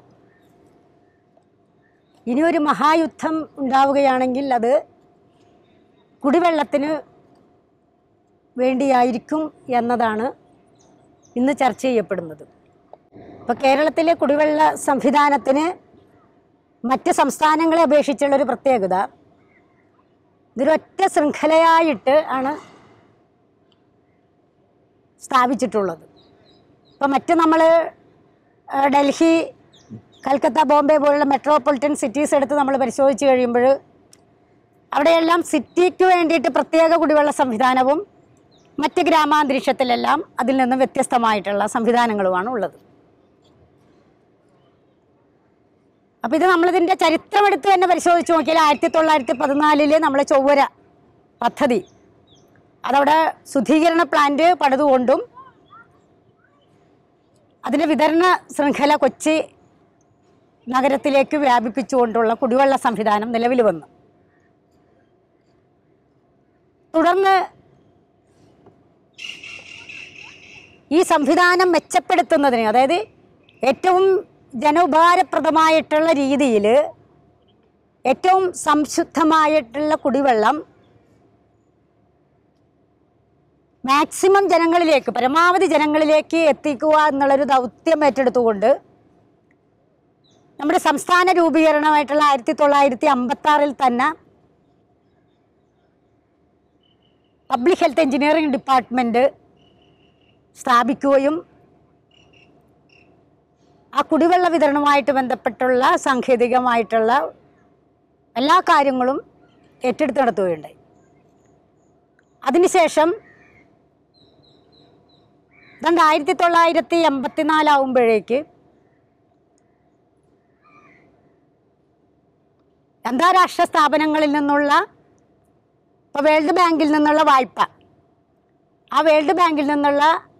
ഇനിയൊരു മഹായുദ്ധം ഉണ്ടാവുകയാണെങ്കിൽ അത് കുടിവെള്ളത്തിന് വേണ്ടിയായിരിക്കും എന്നതാണ് ഇന്ന് ചർച്ച ചെയ്യപ്പെടുന്നത് ഇപ്പോൾ കേരളത്തിലെ കുടിവെള്ള സംവിധാനത്തിന് മറ്റ് സംസ്ഥാനങ്ങളെ അപേക്ഷിച്ചുള്ള ഒരു പ്രത്യേകത ഇതൊരൊറ്റ ശൃംഖലയായിട്ട് ആണ് സ്ഥാപിച്ചിട്ടുള്ളത് ഇപ്പം മറ്റ് നമ്മൾ ഡൽഹി കൽക്കത്ത ബോംബെ പോലുള്ള മെട്രോപൊളിറ്റൻ സിറ്റീസ് എടുത്ത് നമ്മൾ പരിശോധിച്ച് കഴിയുമ്പോൾ അവിടെയെല്ലാം സിറ്റിക്ക് വേണ്ടിയിട്ട് പ്രത്യേക കുടിവെള്ള സംവിധാനവും മറ്റ് ഗ്രാമാന്തരീക്ഷത്തിലെല്ലാം അതിൽ നിന്നും വ്യത്യസ്തമായിട്ടുള്ള സംവിധാനങ്ങളുമാണ് ഉള്ളത് അപ്പോൾ ഇത് നമ്മളിതിൻ്റെ ചരിത്രം എടുത്ത് തന്നെ പരിശോധിച്ച് നോക്കിയാൽ ആയിരത്തി തൊള്ളായിരത്തി പതിനാലില് നമ്മൾ ചൊവ്വര പദ്ധതി അതവിടെ ശുദ്ധീകരണ പ്ലാന്റ് പണിതുകൊണ്ടും അതിൻ്റെ വിതരണ ശൃംഖല കൊച്ചി നഗരത്തിലേക്ക് വ്യാപിപ്പിച്ചുകൊണ്ടുള്ള കുടിവെള്ള സംവിധാനം നിലവിൽ വന്നു തുടർന്ന് ഈ സംവിധാനം മെച്ചപ്പെടുത്തുന്നതിന് അതായത് ഏറ്റവും ജനോപകാരപ്രദമായിട്ടുള്ള രീതിയിൽ ഏറ്റവും സംശുദ്ധമായിട്ടുള്ള കുടിവെള്ളം മാക്സിമം ജനങ്ങളിലേക്ക് പരമാവധി ജനങ്ങളിലേക്ക് എത്തിക്കുക എന്നുള്ളൊരു ദൗത്യം ഏറ്റെടുത്തുകൊണ്ട് നമ്മുടെ സംസ്ഥാന രൂപീകരണമായിട്ടുള്ള ആയിരത്തി തൊള്ളായിരത്തി അമ്പത്തി ആറിൽ തന്നെ പബ്ലിക് ഹെൽത്ത് എഞ്ചിനീയറിംഗ് ഡിപ്പാർട്ട്മെൻറ്റ് സ്ഥാപിക്കുകയും ആ കുടിവെള്ള വിതരണവുമായിട്ട് ബന്ധപ്പെട്ടുള്ള സാങ്കേതികമായിട്ടുള്ള എല്ലാ കാര്യങ്ങളും ഏറ്റെടുത്ത് നടത്തുകയുണ്ടായി അതിനുശേഷം ഏതാണ്ട് ആയിരത്തി തൊള്ളായിരത്തി എൺപത്തിനാലാവുമ്പോഴേക്ക് അന്താരാഷ്ട്ര സ്ഥാപനങ്ങളിൽ നിന്നുള്ള ഇപ്പോൾ വേൾഡ് ബാങ്കിൽ നിന്നുള്ള വായ്പ ആ വേൾഡ് ബാങ്കിൽ നിന്നുള്ള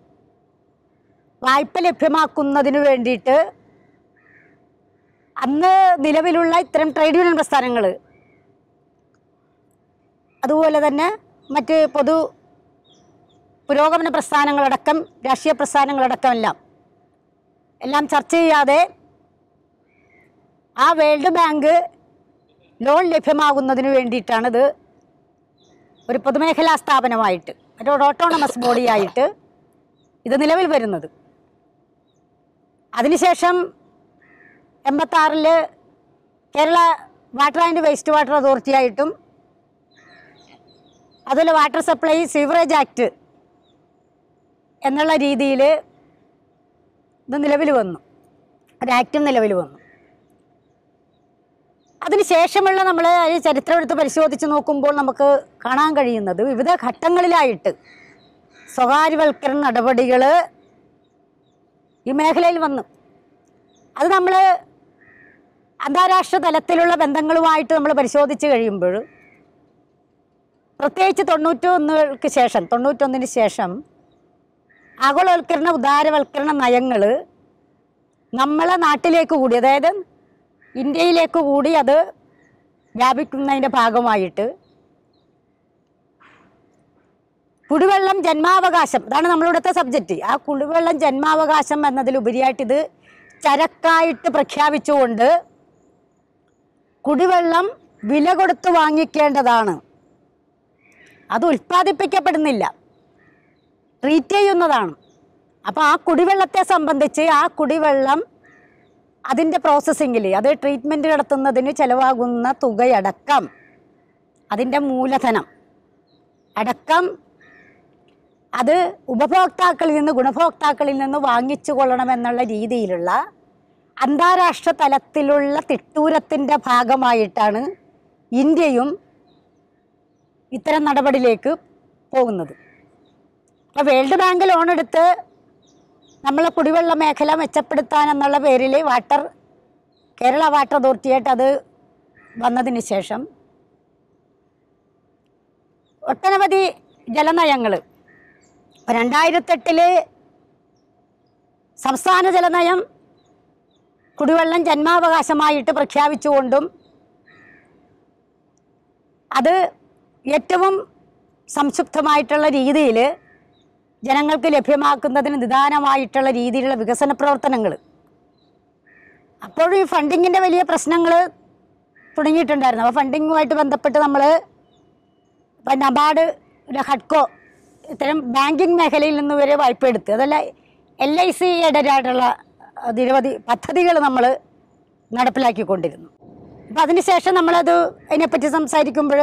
വായ്പ ലഭ്യമാക്കുന്നതിന് വേണ്ടിയിട്ട് അന്ന് നിലവിലുള്ള ഇത്തരം ട്രേഡ് യൂണിയൻ പ്രസ്ഥാനങ്ങൾ അതുപോലെ തന്നെ മറ്റ് പൊതു പുരോഗമന പ്രസ്ഥാനങ്ങളടക്കം രാഷ്ട്രീയ പ്രസ്ഥാനങ്ങളടക്കം എല്ലാം എല്ലാം ചർച്ച ചെയ്യാതെ ആ വേൾഡ് ബാങ്ക് ലോൺ ലഭ്യമാകുന്നതിന് വേണ്ടിയിട്ടാണിത് ഒരു പൊതുമേഖലാ സ്ഥാപനമായിട്ട് ഒരു ഓട്ടോണമസ് ബോഡിയായിട്ട് ഇത് നിലവിൽ വരുന്നത് അതിനുശേഷം എൺപത്താറിൽ Kerala water and waste water authority ആയിട്ടും അതുപോലെ വാട്ടർ സപ്ലൈ സീവറേജ് ആക്ട് എന്നുള്ള രീതിയിൽ ഇത് നിലവിൽ വന്നു ഒരു ആക്റ്റും നിലവിൽ വന്നു അതിനുശേഷമുള്ള നമ്മൾ ഈ ചരിത്രം എടുത്ത് പരിശോധിച്ച് നോക്കുമ്പോൾ നമുക്ക് കാണാൻ കഴിയുന്നത് വിവിധ ഘട്ടങ്ങളിലായിട്ട് സ്വകാര്യവൽക്കരണ നടപടികൾ ഈ മേഖലയിൽ വന്നു അത് നമ്മൾ അന്താരാഷ്ട്ര തലത്തിലുള്ള ബന്ധങ്ങളുമായിട്ട് നമ്മൾ പരിശോധിച്ച് കഴിയുമ്പോൾ പ്രത്യേകിച്ച് തൊണ്ണൂറ്റൊന്നുകൾക്ക് ശേഷം തൊണ്ണൂറ്റൊന്നിന് ശേഷം ആഗോളവൽക്കരണ ഉദാരവൽക്കരണ നയങ്ങൾ നമ്മളെ നാട്ടിലേക്ക് കൂടി അതായത് ഇന്ത്യയിലേക്ക് കൂടി അത് വ്യാപിക്കുന്നതിൻ്റെ ഭാഗമായിട്ട് കുടിവെള്ളം ജന്മാവകാശം അതാണ് നമ്മളിവിടുത്തെ സബ്ജക്റ്റ് ആ കുടിവെള്ളം ജന്മാവകാശം എന്നതിലുപരിയായിട്ട് ഇത് ചരക്കായിട്ട് പ്രഖ്യാപിച്ചുകൊണ്ട് കുടിവെള്ളം വില കൊടുത്ത് വാങ്ങിക്കേണ്ടതാണ് അത് ഉൽപ്പാദിപ്പിക്കപ്പെടുന്നില്ല ട്രീറ്റ് ചെയ്യുന്നതാണ് അപ്പോൾ ആ കുടിവെള്ളത്തെ സംബന്ധിച്ച് ആ കുടിവെള്ളം അതിൻ്റെ പ്രോസസ്സിങ്ങിൽ അത് ട്രീറ്റ്മെൻറ്റ് നടത്തുന്നതിന് ചിലവാകുന്ന തുകയടക്കം അതിൻ്റെ മൂലധനം അടക്കം അത് ഉപഭോക്താക്കളിൽ നിന്ന് ഗുണഭോക്താക്കളിൽ നിന്ന് വാങ്ങിച്ചു കൊള്ളണമെന്നുള്ള രീതിയിലുള്ള അന്താരാഷ്ട്ര തലത്തിലുള്ള തിട്ടൂരത്തിൻ്റെ ഭാഗമായിട്ടാണ് ഇന്ത്യയും ഇത്തരം നടപടിയിലേക്ക് പോകുന്നത് അപ്പോൾ വേൾഡ് ബാങ്ക് ലോൺ എടുത്ത് നമ്മളെ കുടിവെള്ള മേഖല മെച്ചപ്പെടുത്താൻ എന്നുള്ള പേരിൽ വാട്ടർ കേരള വാട്ടർ അതോറിറ്റിയായിട്ട് അത് വന്നതിന് ശേഷം ഒട്ടനവധി ജലനയങ്ങൾ രണ്ടായിരത്തെട്ടില് സംസ്ഥാന ജലനയം കുടിവെള്ളം ജന്മാവകാശമായിട്ട് പ്രഖ്യാപിച്ചുകൊണ്ടും അത് ഏറ്റവും സംക്ഷിപ്തമായിട്ടുള്ള രീതിയിൽ ജനങ്ങൾക്ക് ലഭ്യമാക്കുന്നതിന് നിദാനമായിട്ടുള്ള രീതിയിലുള്ള വികസന പ്രവർത്തനങ്ങൾ അപ്പോഴും ഈ ഫണ്ടിങ്ങിൻ്റെ വലിയ പ്രശ്നങ്ങൾ തുടങ്ങിയിട്ടുണ്ടായിരുന്നു അപ്പോൾ ഫണ്ടിങ്ങുമായിട്ട് ബന്ധപ്പെട്ട് നമ്മൾ ഇപ്പം നബാർഡ് ഒരു ഹഡ്കോ ഇത്തരം ബാങ്കിങ് മേഖലയിൽ നിന്ന് വരെ വായ്പ എടുത്ത് അതല്ല എൽ ഐ സി ഇടരായിട്ടുള്ള നിരവധി പദ്ധതികൾ നമ്മൾ നടപ്പിലാക്കിക്കൊണ്ടിരുന്നു അപ്പം അതിനുശേഷം നമ്മളത് അതിനെപ്പറ്റി സംസാരിക്കുമ്പോൾ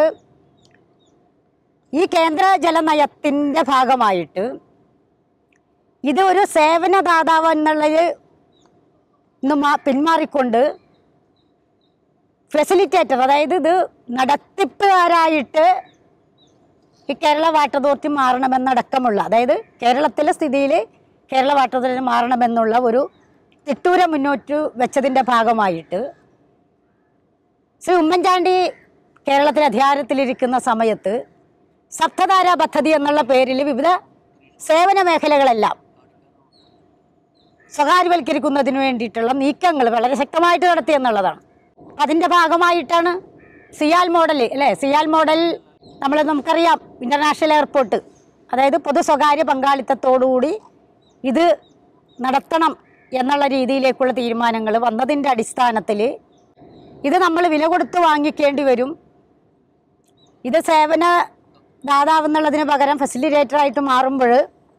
ഈ കേന്ദ്ര ജലനയത്തിൻ്റെ ഭാഗമായിട്ട് ഇത് ഒരു സേവനദാതാവ് എന്നുള്ളത് ഇന്ന് മാ പിന്മാറിക്കൊണ്ട് ഫെസിലിറ്റേറ്റർ അതായത് ഇത് നടത്തിപ്പുകാരായിട്ട് ഈ കേരള വാട്ടർ അതോറിറ്റി മാറണമെന്നടക്കമുള്ള അതായത് കേരളത്തിലെ സ്ഥിതിയിൽ കേരള വാട്ടർ അതോറിറ്റി മാറണമെന്നുള്ള ഒരു തിട്ടൂര മുന്നോട്ട് വെച്ചതിൻ്റെ ഭാഗമായിട്ട് ശ്രീ ഉമ്മൻചാണ്ടി കേരളത്തിൽ അധികാരത്തിലിരിക്കുന്ന സമയത്ത് സപ്തധാര പദ്ധതി എന്നുള്ള പേരിൽ വിവിധ സേവന മേഖലകളെല്ലാം സ്വകാര്യവൽക്കരിക്കുന്നതിന് വേണ്ടിയിട്ടുള്ള നീക്കങ്ങൾ വളരെ ശക്തമായിട്ട് നടത്തി എന്നുള്ളതാണ് അതിൻ്റെ ഭാഗമായിട്ടാണ് സിയാൽ മോഡൽ അല്ലേ സിയാൽ മോഡൽ നമ്മൾ നമുക്കറിയാം ഇൻ്റർനാഷണൽ എയർപോർട്ട് അതായത് പൊതു സ്വകാര്യ പങ്കാളിത്തത്തോടുകൂടി ഇത് നടത്തണം എന്നുള്ള രീതിയിലേക്കുള്ള തീരുമാനങ്ങൾ വന്നതിൻ്റെ അടിസ്ഥാനത്തിൽ ഇത് നമ്മൾ വില കൊടുത്ത് വാങ്ങിക്കേണ്ടി വരും ഇത് സേവന ദാതാവെന്നുള്ളതിന് പകരം ഫെസിലിറ്റേറ്ററായിട്ട് മാറുമ്പോൾ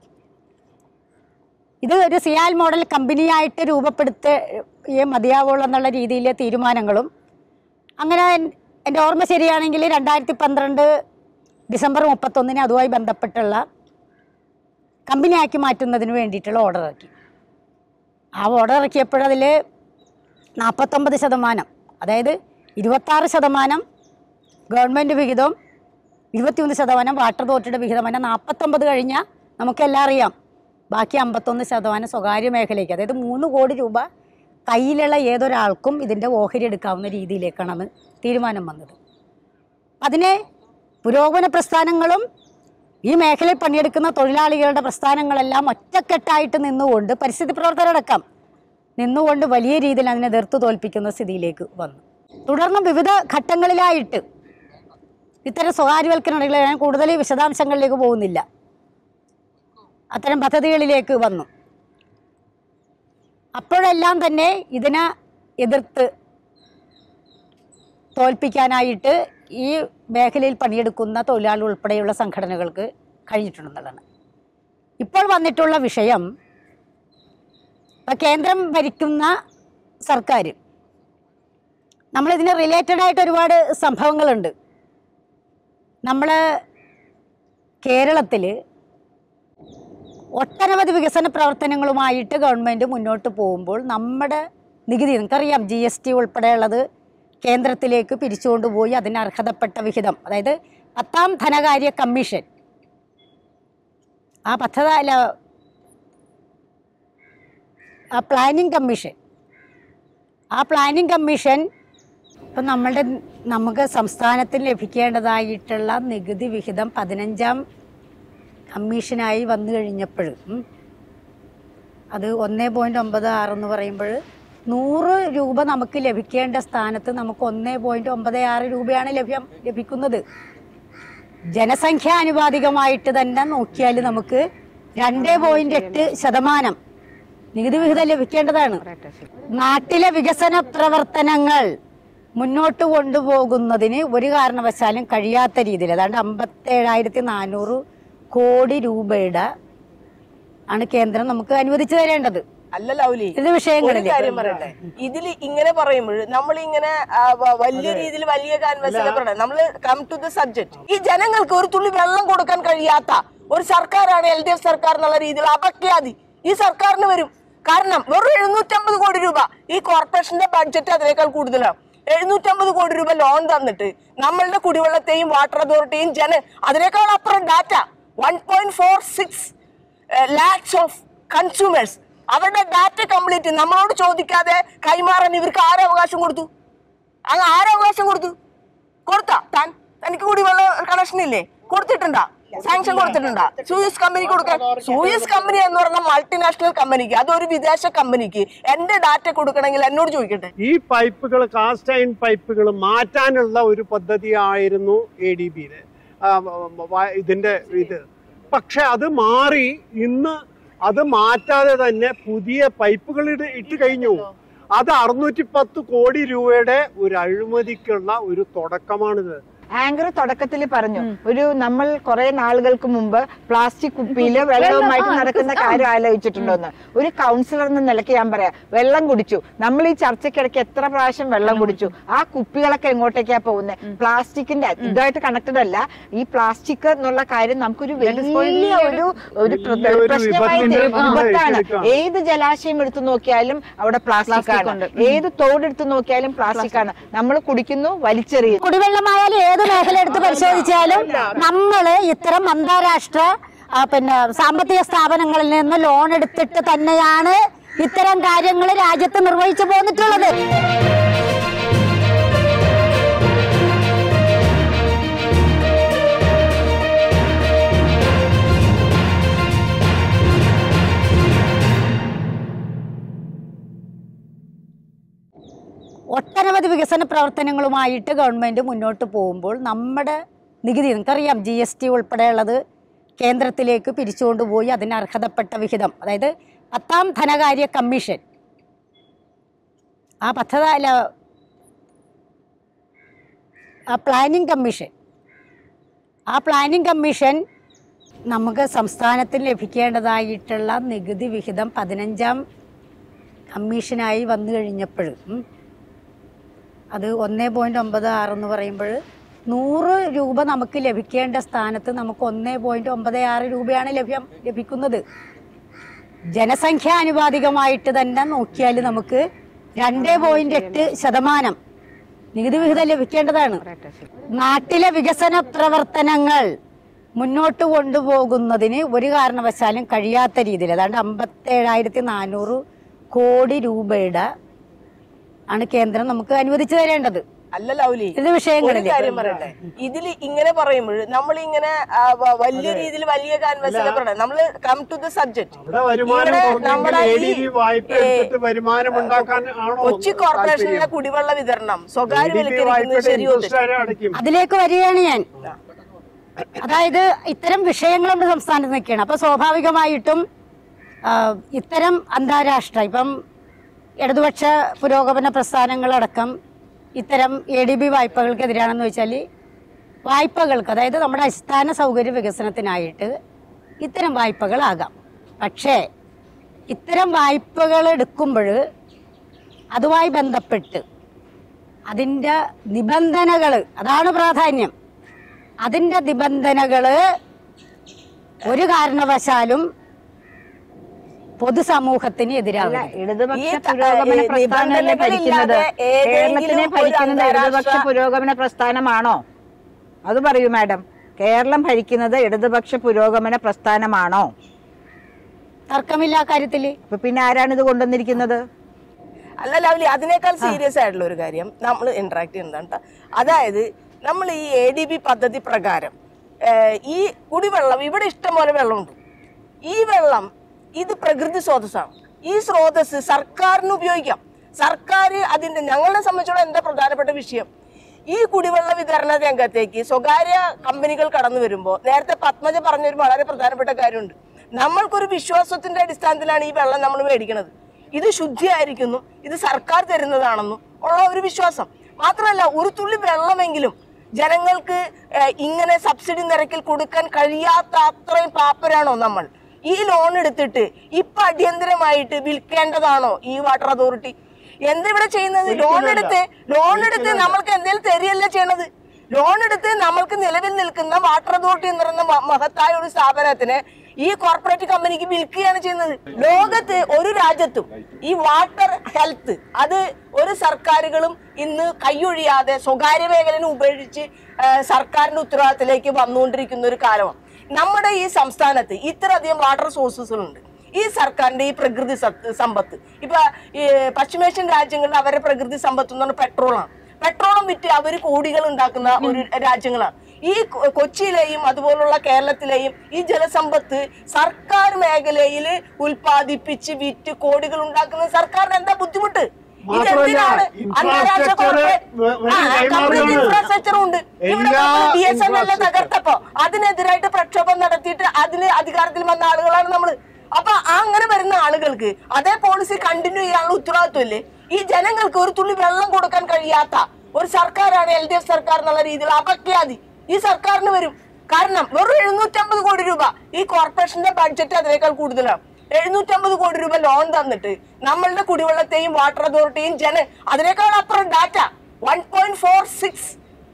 ഇത് ഒരു സിയാൽ മോഡൽ കമ്പനിയായിട്ട് രൂപപ്പെടുത്തിയേ മതിയാവുള്ളൂ എന്നുള്ള രീതിയിലെ തീരുമാനങ്ങളും അങ്ങനെ എൻ- എൻ്റെ ഓർമ്മ ശരിയാണെങ്കിൽ രണ്ടായിരത്തി പന്ത്രണ്ട് ഡിസംബർ മുപ്പത്തൊന്നിന് അതുമായി ബന്ധപ്പെട്ടുള്ള കമ്പനിയാക്കി മാറ്റുന്നതിന് വേണ്ടിയിട്ടുള്ള ഓർഡർ ഇറക്കി ആ ഓർഡർ ഇറക്കിയപ്പോഴതിൽ നാൽപ്പത്തൊമ്പത് ശതമാനം അതായത് ഇരുപത്താറ് ശതമാനം ഗവൺമെൻറ് വിഹിതവും ഇരുപത്തിയൊന്ന് ശതമാനം വാട്ടർ അതോറിറ്റിയുടെ വിഹിതം അങ്ങനെ നാൽപ്പത്തൊമ്പത് കഴിഞ്ഞാൽ നമുക്കെല്ലാം അറിയാം ബാക്കി അമ്പത്തൊന്ന് ശതമാനം സ്വകാര്യ മേഖലയ്ക്ക് അതായത് മൂന്ന് കോടി രൂപ കയ്യിലുള്ള ഏതൊരാൾക്കും ഇതിൻ്റെ ഓഹരി എടുക്കാവുന്ന രീതിയിലേക്കാണ് തീരുമാനം വന്നത് അതിനെ പുരോഗമന പ്രസ്ഥാനങ്ങളും ഈ മേഖലയിൽ പണിയെടുക്കുന്ന തൊഴിലാളികളുടെ പ്രസ്ഥാനങ്ങളെല്ലാം ഒറ്റക്കെട്ടായിട്ട് നിന്നുകൊണ്ട് പരിസ്ഥിതി പ്രവർത്തകരടക്കം നിന്നുകൊണ്ട് വലിയ രീതിയിൽ അതിനെ എതിർത്ത് തോൽപ്പിക്കുന്ന സ്ഥിതിയിലേക്ക് വന്നു തുടർന്ന് വിവിധ ഘട്ടങ്ങളിലായിട്ട് ഇത്തരം സ്വകാര്യവൽക്കരണങ്ങൾ ഞാൻ കൂടുതൽ വിശദാംശങ്ങളിലേക്ക് പോകുന്നില്ല അത്തരം പദ്ധതികളിലേക്ക് വന്നു അപ്പോഴെല്ലാം തന്നെ ഇതിനെ എതിർത്ത് തോൽപ്പിക്കാനായിട്ട് ഈ മേഖലയിൽ പണിയെടുക്കുന്ന തൊഴിലാളി ഉൾപ്പെടെയുള്ള സംഘടനകൾക്ക് കഴിഞ്ഞിട്ടുണ്ടെന്നുള്ളതാണ് ഇപ്പോൾ വന്നിട്ടുള്ള വിഷയം ഇപ്പം കേന്ദ്രം ഭരിക്കുന്ന സർക്കാർ നമ്മളിതിന് റിലേറ്റഡ് ആയിട്ട് ഒരുപാട് സംഭവങ്ങളുണ്ട് നമ്മൾ കേരളത്തിൽ ഒട്ടനവധി വികസന പ്രവർത്തനങ്ങളുമായിട്ട് ഗവൺമെൻറ് മുന്നോട്ട് പോകുമ്പോൾ നമ്മുടെ നികുതി നിങ്ങൾക്കറിയാം ജി എസ് ടി ഉൾപ്പെടെയുള്ളത് കേന്ദ്രത്തിലേക്ക് പിരിച്ചുകൊണ്ടുപോയി അതിന് അർഹതപ്പെട്ട വിഹിതം അതായത് പത്താം ധനകാര്യ കമ്മീഷൻ ആ പദ്ധതി അല്ല ആ പ്ലാനിംഗ് കമ്മീഷൻ ആ പ്ലാനിംഗ് കമ്മീഷൻ ഇപ്പം നമ്മളുടെ നമുക്ക് സംസ്ഥാനത്തിന് ലഭിക്കേണ്ടതായിട്ടുള്ള നികുതി വിഹിതം പതിനഞ്ചാം കമ്മീഷനായി വന്നു കഴിഞ്ഞപ്പോൾ അത് ഒന്നേ പോയിൻറ്റ് ഒമ്പത് ആറെന്ന് പറയുമ്പോൾ നൂറ് രൂപ നമുക്ക് ലഭിക്കേണ്ട സ്ഥാനത്ത് നമുക്ക് ഒന്നേ പോയിൻറ്റ് ഒമ്പത് ആറ് രൂപയാണ് ലഭ്യം ലഭിക്കുന്നത് ജനസംഖ്യാനുപാതികമായിട്ട് തന്നെ നോക്കിയാൽ നമുക്ക് രണ്ട് പോയിൻറ്റ് എട്ട് ശതമാനം നികുതി വിഹിതം ലഭിക്കേണ്ടതാണ് നാട്ടിലെ വികസന പ്രവർത്തനങ്ങൾ മുന്നോട്ട് കൊണ്ടുപോകുന്നതിന് ഒരു കാരണവശാലും കഴിയാത്ത രീതിയിൽ അതാണ്ട് അമ്പത്തേഴായിരത്തി നാനൂറ് കോടി രൂപയുടെ ആണ് കേന്ദ്രം നമുക്ക് അനുവദിച്ചു തരേണ്ടത് അല്ല ലൗലി ഇത് വിഷയങ്ങളില്. ഒരു കാര്യം പറയട്ടെ ഇതിൽ ഇങ്ങനെ പറയുമ്പോൾ നമ്മൾ ഇങ്ങനെ ആ, വ- വലിയ രീതിയിൽ വലിയ കാൻവസിലെ പറയട്ടെ നമ്മൾ കം ടു ദ സബ്ജക്ട് ഈ ജനങ്ങൾക്ക് ഒരു തുള്ളി വെള്ളം കൊടുക്കാൻ കഴിയാത്ത ഒരു സർക്കാരാണ് എൽ ഡി എഫ് സർക്കാർ എന്നുള്ള രീതിയിൽ അപഖ്യാതി ഈ സർക്കാരിന് വരും കാരണം വെറും എഴുന്നൂറ്റമ്പത് കോടി രൂപ ഈ കോർപ്പറേഷന്റെ ബഡ്ജറ്റ് അതിനേക്കാൾ കൂടുതലാണ് എഴുന്നൂറ്റമ്പത് കോടി രൂപ ലോൺ തന്നിട്ട് നമ്മളുടെ കുടിവെള്ളത്തെയും വാട്ടർ അതോറിറ്റിയും ജന അതിനേക്കാൾ അപ്പുറം data one point four six lakhs of consumers അവരുടെ ഡാറ്റ കംപ്ലീറ്റ് നമ്മളോട് ചോദിക്കാതെ കൈമാറാൻ ഇവർക്ക് ആരവകാശം കൊടുത്തു അങ്ങ് ആരവകാശം കൊടുത്തു കൊടുത്താ താൻ തനിക്ക് കുടിവെള്ള കണക്ഷൻ ഇല്ലേ കൊടുത്തിട്ടുണ്ടാ സാങ്ഷൻ കൊടുത്തിട്ടുണ്ടാ സൂയസ് കമ്പനി കൊടുക്കാൻ സൂയസ് കമ്പനി എന്ന് പറഞ്ഞ മൾട്ടിനാഷണൽ കമ്പനിക്ക് അതൊരു വിദേശ കമ്പനിക്ക് എന്റെ ഡാറ്റ കൊടുക്കണമെങ്കിൽ എന്നോട് ചോദിക്കട്ടെ ഈ പൈപ്പുകൾ കാസ്റ്റ് അയൺ പൈപ്പുകൾ മാറ്റാനുള്ള ഒരു പദ്ധതിയായിരുന്നു എ ഡി ബിയിലെ ഇതിന്റെ ഇത് പക്ഷെ അത് മാറി ഇന്ന് അത് മാറ്റാതെ തന്നെ പുതിയ പൈപ്പുകൾ ഇട്ട് ഇട്ട് കഴിഞ്ഞു അത് അറുന്നൂറ്റി പത്ത് കോടി രൂപയുടെ ഒരു അഴിമതിക്കുള്ള ഒരു തുടക്കമാണിത് ആങ്കർ തുടക്കത്തിൽ പറഞ്ഞു ഒരു നമ്മൾ കുറെ നാളുകൾക്ക് മുമ്പ് പ്ലാസ്റ്റിക് കുപ്പിയിൽ വെള്ളവുമായിട്ട് നടക്കുന്ന കാര്യം ആലോചിച്ചിട്ടുണ്ടോന്ന് ഒരു കൗൺസിലർ എന്ന നിലയ്ക്ക് ഞാൻ പറയാം വെള്ളം കുടിച്ചു നമ്മൾ ഈ ചർച്ചയ്ക്കിടയ്ക്ക് എത്ര പ്രാവശ്യം വെള്ളം കുടിച്ചു ആ കുപ്പികളൊക്കെ എങ്ങോട്ടേക്കാ പോകുന്നത് പ്ലാസ്റ്റിക്കിന്റെ ഇതായിട്ട് കണക്റ്റഡ് അല്ല ഈ പ്ലാസ്റ്റിക് എന്നുള്ള കാര്യം നമുക്കൊരു വലിയ ഒരു ഒരു പ്ര- വലിയ ഒരു പ്രശ്നമായി വിപത്തിന്റെ തീരും. വിപത്താണ് എടുക്കുകയാണ്. ഏത് ജലാശയം എടുത്തു നോക്കിയാലും അവിടെ പ്ലാസ്റ്റിക് ആണ് ഏത് തോടെടുത്ത് നോക്കിയാലും പ്ലാസ്റ്റിക് ആണ് നമ്മൾ കുടിക്കുന്നു വലിച്ചെറിയുന്നു കുടിവെള്ളമായാലും ഏത് മേഖല എടുത്ത് പരിശോധിച്ചാലും നമ്മൾ ഇത്തരം അന്താരാഷ്ട്ര ആ, പിന്നെ സാമ്പത്തിക സ്ഥാപനങ്ങളിൽ നിന്ന് ലോൺ എടുത്തിട്ട് തന്നെയാണ് ഇത്തരം കാര്യങ്ങൾ രാജ്യത്ത് നിർവഹിച്ചു പോന്നിട്ടുള്ളത് ഒട്ടനവധി വികസന പ്രവർത്തനങ്ങളുമായിട്ട് ഗവൺമെൻറ് മുന്നോട്ട് പോകുമ്പോൾ നമ്മുടെ നികുതി നിങ്ങൾക്കറിയാം ജി എസ് ടി ഉൾപ്പെടെയുള്ളത് കേന്ദ്രത്തിലേക്ക് പിരിച്ചുകൊണ്ടുപോയി അതിന് അർഹതപ്പെട്ട വിഹിതം അതായത് പത്താം ധനകാര്യ കമ്മീഷൻ ആ പദ്ധതി അല്ല ആ പ്ലാനിംഗ് കമ്മീഷൻ ആ പ്ലാനിംഗ് കമ്മീഷൻ നമുക്ക് സംസ്ഥാനത്തിന് ലഭിക്കേണ്ടതായിട്ടുള്ള നികുതി വിഹിതം പതിനഞ്ചാം കമ്മീഷനായി വന്നു കഴിഞ്ഞപ്പോൾ അത് ഒന്നേ പോയിൻറ്റ് ഒമ്പത് ആറ് എന്ന് പറയുമ്പോൾ നൂറ് രൂപ നമുക്ക് ലഭിക്കേണ്ട സ്ഥാനത്ത് നമുക്ക് ഒന്നേ പോയിൻറ്റ് ഒമ്പത് ആറ് രൂപയാണ് ലഭ്യം ലഭിക്കുന്നത് ജനസംഖ്യാനുപാതികമായിട്ട് തന്നെ നോക്കിയാൽ നമുക്ക് രണ്ട് പോയിൻറ്റ് എട്ട് ശതമാനം നികുതി വിഹിതം ലഭിക്കേണ്ടതാണ് നാട്ടിലെ വികസന പ്രവർത്തനങ്ങൾ മുന്നോട്ട് കൊണ്ടുപോകുന്നതിന് ഒരു കാരണവശാലും കഴിയാത്ത രീതിയിൽ ഏതാണ്ട് അമ്പത്തേഴായിരത്തി നാനൂറ് കോടി രൂപയുടെ ആണ് കേന്ദ്രം നമുക്ക് അനുവദിച്ചു തരേണ്ടത് അല്ല ലൗലി ഇത് വിഷയങ്ങളില്. ഒരു കാര്യം പറയട്ടെ ഇതിൽ ഇങ്ങനെ പറയുമ്പോൾ നമ്മൾ ഇങ്ങനെ വലിയ രീതിയിൽ വലിയ കാൻവസിലെ പറയട്ടെ നമ്മൾ കം ടു ദ സബ്ജക്ട് ഇവിടെ വരുമാനം ഇവിടെ കുറഞ്ഞെങ്കിൽ നമ്മുടെ എ ഈ, ഡി ബി വായ്പ ഏ, എടുത്തിട്ട് വരുമാനം ഉണ്ടാക്കാൻ ആണോ കൊച്ചി കോർപ്പറേഷനിലെ കുടിവെള്ള വിതരണം സ്വകാര്യവൽക്കരിക്കുന്നത് ശരിയോ തെറ്റോ? അടയ്ക്കും അതിലേക്ക് വരികയാണ് ഞാൻ അതായത് ഇത്തരം വിഷയങ്ങൾ നമ്മുടെ സംസ്ഥാനത്ത് നിൽക്കുകയാണ് അപ്പോൾ സ്വാഭാവികമായിട്ടും ആ, ഇത്തരം അന്താരാഷ്ട്ര ഇപ്പം ഇടതുപക്ഷ പുരോഗമന പ്രസ്ഥാനങ്ങളടക്കം ഇത്തരം എ ഡി ബി വായ്പകൾക്കെതിരാണെന്ന് വെച്ചാൽ വായ്പകൾക്ക് അതായത് നമ്മുടെ അടിസ്ഥാന സൗകര്യ വികസനത്തിനായിട്ട് ഇത്തരം വായ്പകളാകാം പക്ഷേ ഇത്തരം വായ്പകൾ എടുക്കുമ്പോൾ അതുമായി ബന്ധപ്പെട്ട് അതിൻ്റെ നിബന്ധനകൾ അതാണ് പ്രാധാന്യം അതിൻ്റെ നിബന്ധനകൾ ഒരു കാരണവശാലും പൊതുസമൂഹത്തിന് അല്ല എതിരാവില്ല ഇടതുപക്ഷ ഈ ത- പുരോഗമന ഈ പ്രസ്ഥാനമല്ലേ ഭരിക്കുന്നത് നിബന്ധനകളില്ലാതെ ഏതെങ്കിലും കേരളത്തിനെ ഒരു ഭരിക്കുന്നത് ഇടതുപക്ഷ അന്താരാഷ്ട്ര- പുരോഗമന പ്രസ്ഥാനമാണോ അത് പറയൂ മാഡം കേരളം ഭരിക്കുന്നത് ഇടതുപക്ഷ പുരോഗമന പ്രസ്ഥാനമാണോ തർക്കമില്ല ആ കാര്യത്തിൽ അപ്പൊ പിന്നെ ആരാണ് ഇത് കൊണ്ടുവന്നിരിക്കുന്നത് അല്ല ലവ്ലി അതിനേക്കാൾ സീരിയസ് ആയിട്ടുള്ള ഒരു കാര്യം നമ്മൾ ഇന്ററാക്ട് ചെയ്യുന്നതാണ് ട്ടോ. അതായത് നമ്മൾ ഈ എ ഡി ബി പദ്ധതി പ്രകാരം ഏഹ്, ഈ കുടിവെള്ളം ഇവിടെ ഇഷ്ടംപോലെ വെള്ളമുണ്ട് ഈ വെള്ളം ഇത് പ്രകൃതി സ്രോതസ്സാണ് ഈ സ്രോതസ് സർക്കാരിന് ഉപയോഗിക്കാം സർക്കാർ അതിന്റെ ഞങ്ങളെ സംബന്ധിച്ചോളം എന്താ പ്രധാനപ്പെട്ട വിഷയം ഈ കുടിവെള്ള വിതരണ രംഗത്തേക്ക് സ്വകാര്യ കമ്പനികൾ കടന്നു വരുമ്പോൾ നേരത്തെ പത്മജ പറഞ്ഞൊരു വളരെ പ്രധാനപ്പെട്ട കാര്യമുണ്ട് നമ്മൾക്കൊരു വിശ്വാസത്തിന്റെ അടിസ്ഥാനത്തിലാണ് ഈ വെള്ളം നമ്മൾ മേടിക്കുന്നത് ഇത് ശുദ്ധിയായിരിക്കുന്നു ഇത് സർക്കാർ തരുന്നതാണെന്നും ഉള്ള ഒരു വിശ്വാസം മാത്രമല്ല ഒരു തുള്ളി വെള്ളമെങ്കിലും ജനങ്ങൾക്ക് ഏഹ്, ഇങ്ങനെ സബ്സിഡി നിരക്കിൽ കൊടുക്കാൻ കഴിയാത്ത അത്രയും പാപ്പരാണോ നമ്മൾ ഈ ലോൺ എടുത്തിട്ട് ഇപ്പൊ അടിയന്തരമായിട്ട് വിൽക്കേണ്ടതാണോ ഈ വാട്ടർ അതോറിറ്റി എന്താ ഇവിടെ ചെയ്യുന്നത് ലോൺ എടുത്ത് ലോൺ എടുത്ത് നമ്മൾക്ക് എന്തെങ്കിലും തരികയല്ല ചെയ്യണത് ലോൺ എടുത്ത് നമ്മൾക്ക് നിലവിൽ നിൽക്കുന്ന വാട്ടർ അതോറിറ്റി എന്ന് പറയുന്ന മ- മഹത്തായ ഒരു സ്ഥാപനത്തിന് ഈ കോർപ്പറേറ്റ് കമ്പനിക്ക് വിൽക്കുകയാണ് ചെയ്യുന്നത് ലോകത്ത് ഒരു രാജ്യത്തും ഈ വാട്ടർ ഹെൽത്ത് അത് ഒരു സർക്കാരുകളും ഇന്ന് കൈയൊഴിയാതെ സ്വകാര്യ മേഖലനെ ഉപേക്ഷിച്ച് ആ, സർക്കാരിന്റെ ഉത്തരവാദിത്തത്തിലേക്ക് വന്നുകൊണ്ടിരിക്കുന്ന ഒരു കാലമാണ് നമ്മുടെ ഈ സംസ്ഥാനത്ത് ഇത്രയധികം വാട്ടർ സോഴ്സസുകളുണ്ട് ഈ സർക്കാരിന്റെ ഈ പ്രകൃതി സത്ത് സമ്പത്ത് ഇപ്പൊ ഈ പശ്ചിമേഷ്യൻ രാജ്യങ്ങളിൽ അവരുടെ പ്രകൃതി സമ്പത്ത് എന്ന് പറഞ്ഞാൽ പെട്രോളാണ് പെട്രോളും വിറ്റ് അവർ കോടികൾ ഉണ്ടാക്കുന്ന ഒരു രാജ്യങ്ങളാണ് ഈ കൊ- കൊച്ചിയിലെയും അതുപോലുള്ള കേരളത്തിലെയും ഈ ജലസമ്പത്ത് സർക്കാർ മേഖലയിൽ ഉൽപ്പാദിപ്പിച്ച് വിറ്റ് കോടികൾ ഉണ്ടാക്കുന്ന സർക്കാരിന് എന്താ ബുദ്ധിമുട്ട് മാത്രമല്ല, ഇതെന്തിനാണ് അന്താരാഷ്ട്ര infrastructure corporate- വ- വലിയ ആ, കൈമാറുകയാണ്. complete infrastructure ഉണ്ട് ഇവിടെ എല്ലാ B S N L infrastructure. തകർത്തപ്പോ അതിനെതിരായിട്ട് പ്രക്ഷോഭം നടത്തിയിട്ട് അതിന് അധികാരത്തിൽ വന്ന ആളുകളാണ് നമ്മള് അപ്പൊ ആ അങ്ങനെ വരുന്ന ആളുകൾക്ക് അതേ പോളിസി കണ്ടിന്യൂ ചെയ്യാനുള്ള ഉത്തരവാദിത്വമില്ലേ ഈ ജനങ്ങൾക്ക് ഒരു തുള്ളി വെള്ളം കൊടുക്കാൻ കഴിയാത്ത ഒരു സർക്കാരാണ് എൽ ഡി എഫ് സർക്കാർ എന്നുള്ള രീതിയിൽ അപഖ്യാതി ഈ സർക്കാരിന് വരും കാരണം വെറും എഴുന്നൂറ്റമ്പത് കോടി രൂപ ഈ കോർപ്പറേഷന്റെ ബഡ്ജറ്റ് അതിനേക്കാൾ കൂടുതലാണ് എഴുന്നൂറ്റമ്പത് കോടി രൂപ ലോൺ തന്നിട്ട് നമ്മളുടെ കുടിവെള്ളത്തെയും വാട്ടർ അതോറിറ്റിയും ജന അതിനേക്കാൾ അപ്പുറം data one point four six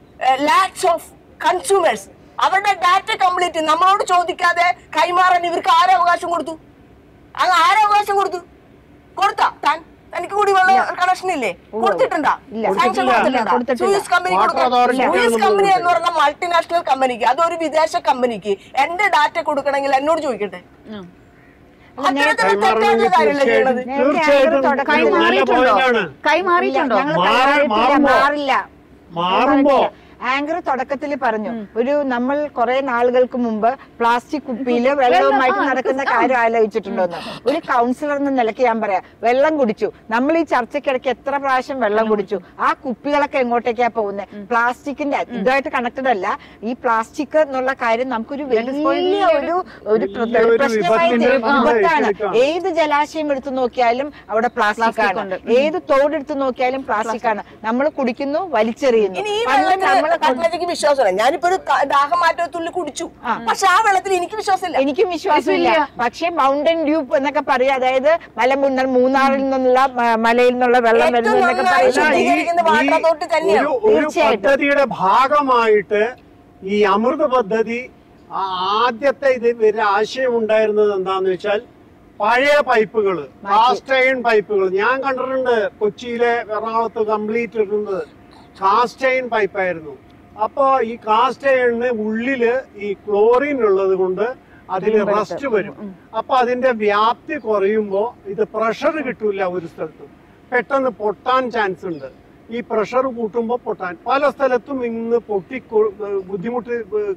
lakhs of consumers അവരുടെ ഡാറ്റ കംപ്ലീറ്റ് നമ്മളോട് ചോദിക്കാതെ കൈമാറാൻ ഇവർക്ക് ആരവകാശം കൊടുത്തു അങ്ങ് ആരവകാശം കൊടുത്തു കൊടുത്താ താൻ തനിക്ക് കുടിവെള്ള കണക്ഷൻ ഇല്ലേ കൊടുത്തിട്ടുണ്ടാ ഇല്ല. സാങ്ഷൻ കൊടുത്തിട്ടില്ല. കൊടുത്തിട്ടുണ്ടാ കൊടുത്തിട്ടില്ല. സൂയിസ് കമ്പനി Water authority ആണ് സൂയിസ് നമ്മൾ കമ്പനി എന്ന് കൊടുത്തത്. പറഞ്ഞ മൾട്ടിനാഷണൽ കമ്പനിക്ക് അതൊരു വിദേശ കമ്പനിക്ക് എന്റെ ഡാറ്റ കൊടുക്കണമെങ്കിൽ എന്നോട് ചോദിക്കട്ടെ അത്തരത്തിലുള്ള തെറ്റായിട്ടുള്ള കാര്യമല്ലേ ചെയ്യണത് തീർച്ചയായിട്ടും തുടക്കം ഇത് നല്ല മാറിയിട്ടുണ്ടോ? പോയിന്റാണ് കൈമാറിയിട്ടുണ്ടോ ഞങ്ങൾ മാറ- കൈമാറിയിട്ടില്ല, മാറുമ്പോ- മാറില്ല മാറുമ്പോ ആങ്കർ തുടക്കത്തിൽ പറഞ്ഞു ഒരു നമ്മൾ കുറെ നാളുകൾക്ക് മുമ്പ് പ്ലാസ്റ്റിക് കുപ്പിയില് വെള്ളവുമായിട്ട് നടക്കുന്ന കാര്യം ആലോചിച്ചിട്ടുണ്ടോന്ന് ഒരു കൗൺസിലർ എന്ന നിലയ്ക്ക് ഞാൻ പറയാം വെള്ളം കുടിച്ചു നമ്മൾ ഈ ചർച്ചയ്ക്കിടയ്ക്ക് എത്ര പ്രാവശ്യം വെള്ളം കുടിച്ചു ആ കുപ്പികളൊക്കെ എങ്ങോട്ടേക്കാ പോകുന്നത് പ്ലാസ്റ്റിക്കിന്റെ ഇതുമായിട്ട് കണക്റ്റഡ് അല്ല ഈ പ്ലാസ്റ്റിക് എന്നുള്ള കാര്യം നമുക്കൊരു വലിയ ഒരു ഒരു പ്ര- വലിയ ഒരു പ്രശ്നമായി വിപത്തിന്റെ വിപത്താണ് ഇതിലേക്കാണ്. ഏത് ജലാശയം എടുത്തു നോക്കിയാലും അവിടെ പ്ലാസ്റ്റിക് ആണ് ഏത് തോട് എടുത്തു നോക്കിയാലും പ്ലാസ്റ്റിക് ആണ് നമ്മൾ കുടിക്കുന്നു വലിച്ചെറിയുന്നു ഇനി ഈ പണ്ട് വെള്ളത്തിൽ നമ്മള് കട്ലറ്റയ്ക്ക് വിശ്വാസമില്ല ഞാനിപ്പോ ഒരു ക- ദാഹം മാറ്റ തുള്ളി കുടിച്ചു പക്ഷെ ആ വെള്ളത്തിൽ എനിക്ക് വിശ്വാസമില്ല എനിക്കും വിശ്വാസമില്ല പക്ഷെ മൗണ്ടൻ ഡ്യൂ എന്നൊക്കെ പറയും അതായത് മലമുന്നൽ മൂന്നാറിൽ നിന്നുള്ള മ- മലയിൽ നിന്നുള്ള വെള്ളം ഏറ്റവും വരുന്നു എന്നൊക്കെ നന്നായി പറയുന്നത് ഈ- ശുദ്ധീകരിക്കുന്ന വാട്ടർ അതോറിറ്റി ഈ തന്നെയാണ്. ഒരു- ഒരു തീർച്ചയായിട്ടും. പദ്ധതിയുടെ ഭാഗമായിട്ട് ഈ അമൃത് പദ്ധതി ആ ആദ്യത്തെ ഇത് ഒരു ആശയം ഉണ്ടായിരുന്നത് എന്താന്ന് വെച്ചാൽ പഴയ പൈപ്പുകൾ കാസ്റ്റ് അയൺ പൈപ്പുകൾ ഞാൻ കണ്ടിട്ടുണ്ട് കൊച്ചിയിലെ എറണാകുളത്ത് കംപ്ലീറ്റ് ഇരുന്നത് കാസ്റ്റ് അയൺ പൈപ്പായിരുന്നു അപ്പോ ഈ കാസ്റ്റ് അയണിന് ഉള്ളില് ഈ ക്ലോറിൻ ഉള്ളത് കൊണ്ട് അതിൽ റസ്റ്റ് വരും അപ്പൊ അതിന്റെ വ്യാപ്തി കുറയുമ്പോ ഇത് പ്രഷർ കിട്ടൂല ഒരു സ്ഥലത്തും പെട്ടെന്ന് പൊട്ടാൻ ചാൻസ് ഉണ്ട് ഈ പ്രഷർ കൂട്ടുമ്പോൾ പൊട്ടാൻ പല സ്ഥലത്തും ഇന്ന് പൊട്ടി കൊ- ബുദ്ധിമുട്ട്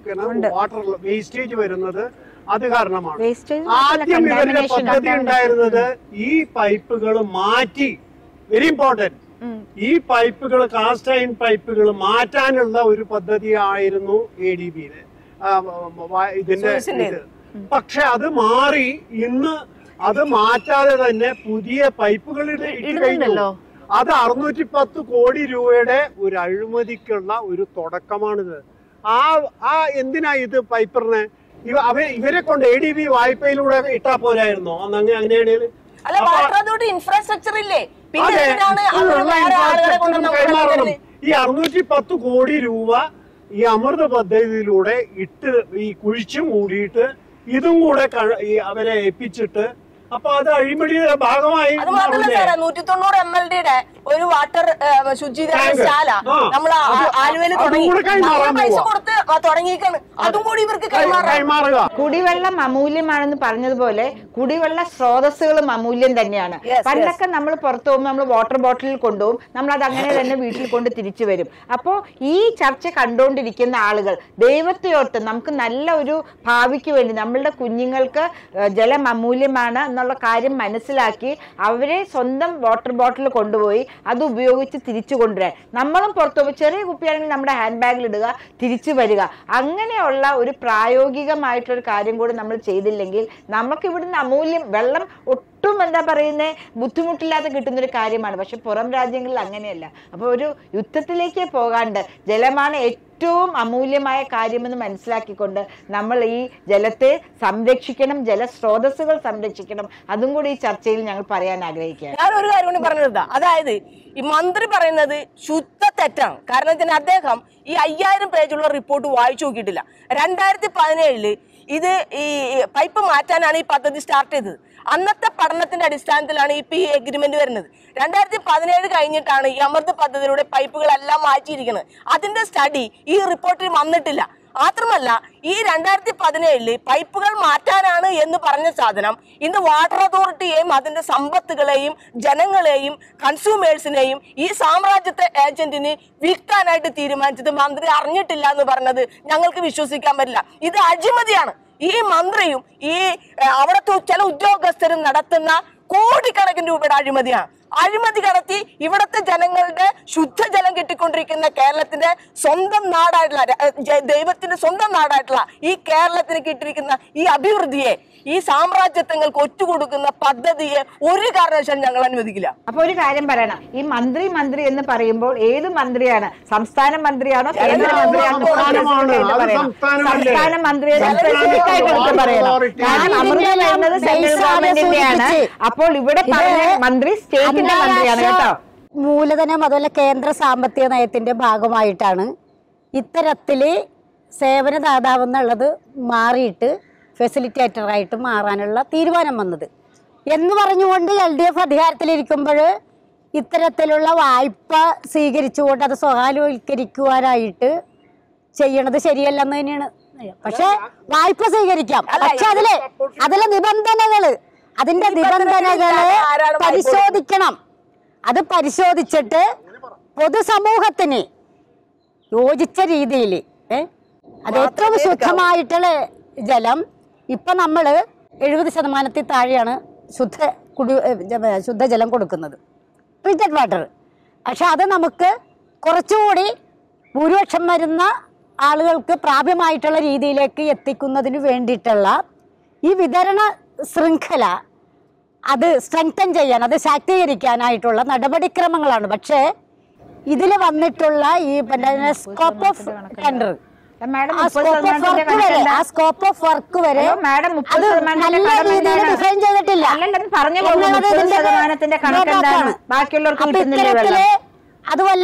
വാട്ടർ വേസ്റ്റേജ് വരുന്നത് അത് കാരണമാണ് Wastage ആദ്യം ഇവരുടെ contamination. പദ്ധതി ഉണ്ടായിരുന്നത് ഈ പൈപ്പുകൾ മാറ്റി വെരി ഇമ്പോർട്ടന്റ് ഈ പൈപ്പുകൾ കാസ്റ്റ് അയൺ പൈപ്പുകൾ മാറ്റാനുള്ള ഒരു പദ്ധതി ആയിരുന്നു എ ഡി ബിയില് ഇതിന്റെ സൂയിസിന്റെ ഇത്. പക്ഷെ അത് മാറി ഇന്ന് അത് മാറ്റാതെ തന്നെ പുതിയ പൈപ്പുകൾ ഇട്ട് കഴിഞ്ഞു ഇടുന്നുണ്ടല്ലോ. അത് അറുന്നൂറ്റി പത്ത് കോടി രൂപയുടെ ഒരു അഴിമതിക്കുള്ള ഒരു തുടക്കമാണിത് ആ ആ എന്തിനാ ഇത് പൈപ്പറിനെ ഇവ അവ ഇവരെ കൊണ്ട് എ ഡി ബി വായ്പയിലൂടെ ഇട്ടാ പോരായിരുന്നോ അന്ന് അങ്ങനെ അങ്ങനെയാണെങ്കിൽ അല്ല വാട്ടർ അതോറിറ്റി ഇൻഫ്രാസ്ട്രക്ചർ ഇല്ലേ പിന്നെ അതെ എന്തിനാണ് അവർ ഇതിനുള്ള വേറെ ആളുകളെ കൊണ്ട് infrastructure നമ്മുടെ കൈമാറണം നഗരത്തില് ഈ അറുന്നൂറ്റി പത്ത് കോടി രൂപ ഈ അമൃത പദ്ധതിയിലൂടെ ഇട്ട് ഈ കുഴിച്ചു മൂടിയിട്ട് ഇതും കൂടെ ക- ഈ അവരെ ഏൽപ്പിച്ചിട്ട് അപ്പൊ അത് അഴിമതിയുടെ ഭാഗമായി അത് മാത്രമല്ല മാറില്ലേ? സാറേ നൂറ്റി തൊണ്ണൂറ് എം എൽ ഡിയുടെ ഒരു വാട്ടർ ശുചീകരണ ടാങ്ക്. ശാല ആ. നമ്മൾ അത് ആലുവയിൽ അതും തുടങ്ങി കൂടെ കൈമാറാൻ നമ്മൾ പൈസ പോവാ. കൊടുത്ത് ആ തുടങ്ങിയേക്കാണ് അതും കൂടി ഇവർക്ക് കൈ- കൈമാറാം കൈമാറുക കുടിവെള്ളം അമൂല്യമാണെന്ന് പറഞ്ഞതുപോലെ കുടിവെള്ള സ്രോതസ്സുകളും അമൂല്യം തന്നെയാണ് Yes, പണ്ടൊക്കെ നമ്മൾ പുറത്തു പോകുമ്പോൾ നമ്മൾ വാട്ടർ ബോട്ടിലിൽ കൊണ്ടുപോകും നമ്മൾ അത് അങ്ങനെ തന്നെ വീട്ടിൽ കൊണ്ട് തിരിച്ചു വരും അപ്പോൾ ഈ ചർച്ച കണ്ടുകൊണ്ടിരിക്കുന്ന ആളുകൾ ദൈവത്തെയോർത്ത് നമുക്ക് നല്ല ഒരു ഭാവിക്ക് വേണ്ടി നമ്മളുടെ കുഞ്ഞുങ്ങൾക്ക് ഏഹ്, ജലം അമൂല്യമാണ് എന്നുള്ള കാര്യം മനസ്സിലാക്കി അവരെ സ്വന്തം വാട്ടർ ബോട്ടിൽ കൊണ്ടുപോയി അത് ഉപയോഗിച്ച് തിരിച്ചു കൊണ്ടുവരാൻ നമ്മളും പുറത്തു പോകുമ്പോൾ ചെറിയ കുപ്പിയാണെങ്കിൽ നമ്മുടെ ഹാൻഡ് ബാഗിൽ ഇടുക തിരിച്ചു വരിക അങ്ങനെയുള്ള ഒരു പ്രായോഗികമായിട്ടൊരു കാര്യം കൂടി നമ്മൾ ചെയ്തില്ലെങ്കിൽ നമുക്ക് ഇവിടുന്ന് അമൂല്യം വെള്ളം ഒട്ടും എന്താ പറയുന്നത് ബുദ്ധിമുട്ടില്ലാതെ കിട്ടുന്ന ഒരു കാര്യമാണ് പക്ഷെ പുറം രാജ്യങ്ങളിൽ അങ്ങനെയല്ല അപ്പോൾ ഒരു യുദ്ധത്തിലേക്ക് പോകാണ്ട് ജലമാണ് ഏറ്റവും ഏറ്റവും അമൂല്യമായ കാര്യമെന്ന് മനസ്സിലാക്കിക്കൊണ്ട് നമ്മൾ ഈ ജലത്തെ സംരക്ഷിക്കണം ജലസ്രോതസ്സുകൾ സംരക്ഷിക്കണം അതും കൂടി ഈ ചർച്ചയിൽ ഞങ്ങൾ പറയാൻ ആഗ്രഹിക്കുകയാണ് ഞാൻ ഒരു കാര്യം കൂടി പറഞ്ഞു നിർത്താം അതായത് ഈ മന്ത്രി പറയുന്നത് ശുദ്ധ തെറ്റാണ് കാരണം വെച്ചാൽ അദ്ദേഹം ഈ അയ്യായിരം പേജുള്ള റിപ്പോർട്ട് വായിച്ചു നോക്കിയിട്ടില്ല രണ്ടായിരത്തി പതിനേഴില് ഇത് ഈ പൈപ്പ് മാറ്റാനാണ് ഈ പദ്ധതി സ്റ്റാർട്ട് ചെയ്തത് അന്നത്തെ പഠനത്തിന്റെ അടിസ്ഥാനത്തിലാണ് ഇപ്പൊ ഈ എഗ്രിമെന്റ് വരുന്നത് രണ്ടായിരത്തി പതിനേഴ് കഴിഞ്ഞിട്ടാണ് ഈ അമൃത് പദ്ധതിയിലൂടെ പൈപ്പുകളെല്ലാം മാറ്റിയിരിക്കുന്നത് അതിന്റെ സ്റ്റഡി ഈ റിപ്പോർട്ടിൽ വന്നിട്ടില്ല മാത്രമല്ല ഈ രണ്ടായിരത്തി പതിനേഴില് പൈപ്പുകൾ മാറ്റാനാണ് എന്ന് പറഞ്ഞ സാധനം ഇന്ന് വാട്ടർ അതോറിറ്റിയെയും അതിന്റെ സമ്പത്തുകളെയും ജനങ്ങളെയും കൺസ്യൂമേഴ്സിനെയും ഈ സാമ്രാജ്യത്തെ ഏജന്റിന് വിൽക്കാനായിട്ട് തീരുമാനിച്ചത് മന്ത്രി അറിഞ്ഞിട്ടില്ല എന്ന് പറഞ്ഞത് ഞങ്ങൾക്ക് വിശ്വസിക്കാൻ പറ്റില്ല ഇത് അഴിമതിയാണ് ഈ മന്ത്രിയും ഈ ഏഹ്, അവിടുത്തെ ചില ഉദ്യോഗസ്ഥരും നടത്തുന്ന കോടിക്കണക്കിന് രൂപയുടെ അഴിമതിയാണ് അഴിമതി കടത്തി ഇവിടുത്തെ ജനങ്ങളുടെ ശുദ്ധജലം കിട്ടിക്കൊണ്ടിരിക്കുന്ന കേരളത്തിന്റെ സ്വന്തം നാടായിട്ടുള്ള ര- ജ- ദൈവത്തിന്റെ സ്വന്തം നാടായിട്ടുള്ള ഈ കേരളത്തിന് കിട്ടിയിരിക്കുന്ന ഈ അഭിവൃദ്ധിയെ ഈ സാമ്രാജ്യത്വങ്ങൾക്ക് ഒറ്റുകൊടുക്കുന്ന പദ്ധതിയെ ഒരു കാരണവശാലും ഞങ്ങൾ അനുവദിക്കില്ല അപ്പൊ ഒരു കാര്യം പറയണം ഈ മന്ത്രി മന്ത്രി എന്ന് പറയുമ്പോൾ ഏത് മന്ത്രിയാണ് സംസ്ഥാന മന്ത്രിയാണോ കേന്ദ്ര മന്ത്രിയാണോ സംസ്ഥാനമാണ്. എന്ന് അത് പറയണം. സംസ്ഥാനമല്ലേ? സംസ്ഥാന മന്ത്രിയെ സംസ്ഥാന specific ആയിട്ട് എടുത്ത് പറയണം authority. കാരണം അമൃത വരുന്നത് സെൻട്രൽ ബേസാതെ ഗവൺമെന്റിന്റെയാണ് സൂചിപ്പിച്ച്. അപ്പോൾ ഇവിടെ പറഞ്ഞ ഇത് മന്ത്രി സ്റ്റേറ്റിന്റെ മന്ത്രിയാണ് കേട്ടോ അന്താരാഷ്ട്ര മൂലധനം അതുപോലെ കേന്ദ്ര സാമ്പത്തിക നയത്തിന്റെ ഭാഗമായിട്ടാണ് ഇത്തരത്തില് സേവനദാതാവ് എന്നുള്ളത് മാറിയിട്ട് ഫെസിലിറ്റേറ്ററായിട്ട് മാറാനുള്ള തീരുമാനം വന്നത് എന്ന് പറഞ്ഞുകൊണ്ട് എൽ ഡി എഫ് അധികാരത്തിലിരിക്കുമ്പോൾ ഇത്തരത്തിലുള്ള വായ്പ സ്വീകരിച്ചുകൊണ്ട് അത് സ്വകാര്യവൽക്കരിക്കുവാനായിട്ട് ചെയ്യണത് ശരിയല്ലെന്ന് തന്നെയാണ് പക്ഷെ വായ്പ സ്വീകരിക്കാം പക്ഷെ അതില് അതിലെ നിബന്ധനകള് അതിന്റെ നിബന്ധനകള് ആരാണ് വായ്പ പരിശോധിക്കണം അത് പരിശോധിച്ചിട്ട് പൊതുസമൂഹത്തിന് യോജിച്ച രീതിയിൽ അത് ഏറ്റവും ശുദ്ധമായിട്ടുള്ള ജലം ഇപ്പൊ നമ്മള് എഴുപത് ശതമാനത്തിൽ താഴെയാണ് ശുദ്ധ കുടി ഏ, ജ- ശുദ്ധജലം കൊടുക്കുന്നത് ട്രീറ്റഡ് വാട്ടർ പക്ഷെ അത് നമുക്ക് കുറച്ചുകൂടി ഭൂരിപക്ഷം വരുന്ന ആളുകൾക്ക് പ്രാപ്യമായിട്ടുള്ള രീതിയിലേക്ക് എത്തിക്കുന്നതിന് വേണ്ടിയിട്ടുള്ള ഈ വിതരണ ശൃംഖല അത് സ്ട്രെങ്തൻ ചെയ്യാൻ അത് ശാക്തീകരിക്കാനായിട്ടുള്ള നടപടിക്രമങ്ങളാണ് പക്ഷേ ഇതിൽ വന്നിട്ടുള്ള ഈ പിന്നെ സ്കോപ്പ് ഓഫ് ടെൻഡർ മാഡം ആ മുപ്പത് സ്കോപ്പ് ഓഫ് ശതമാനത്തിന്റെ വർക്ക് വരെ കണക്കെന്താ? ആ സ്കോപ്പ് ഓഫ് വർക്ക് വരെ അയ്യോ, മാഡം മുപ്പത് അത് ശതമാനത്തിന്റെ നല്ല കണക്ക് രീതിയിൽ എന്താണ്? ഡിഫൈൻ ചെയ്തിട്ടില്ല അല്ലല്ലെന്ന് പറഞ്ഞു പോകുന്നു. എന്നുള്ളത് മുപ്പത് ഇതിന്റെ ശതമാനത്തിന്റെ കണക്ക് എന്താണ്? ഇതാക്കാണ്. ബാക്കിയുള്ളവർക്ക് അപ്പൊ കിട്ടുന്നില്ലേ ഇത്തരത്തില് വെള്ളം? അതുമല്ല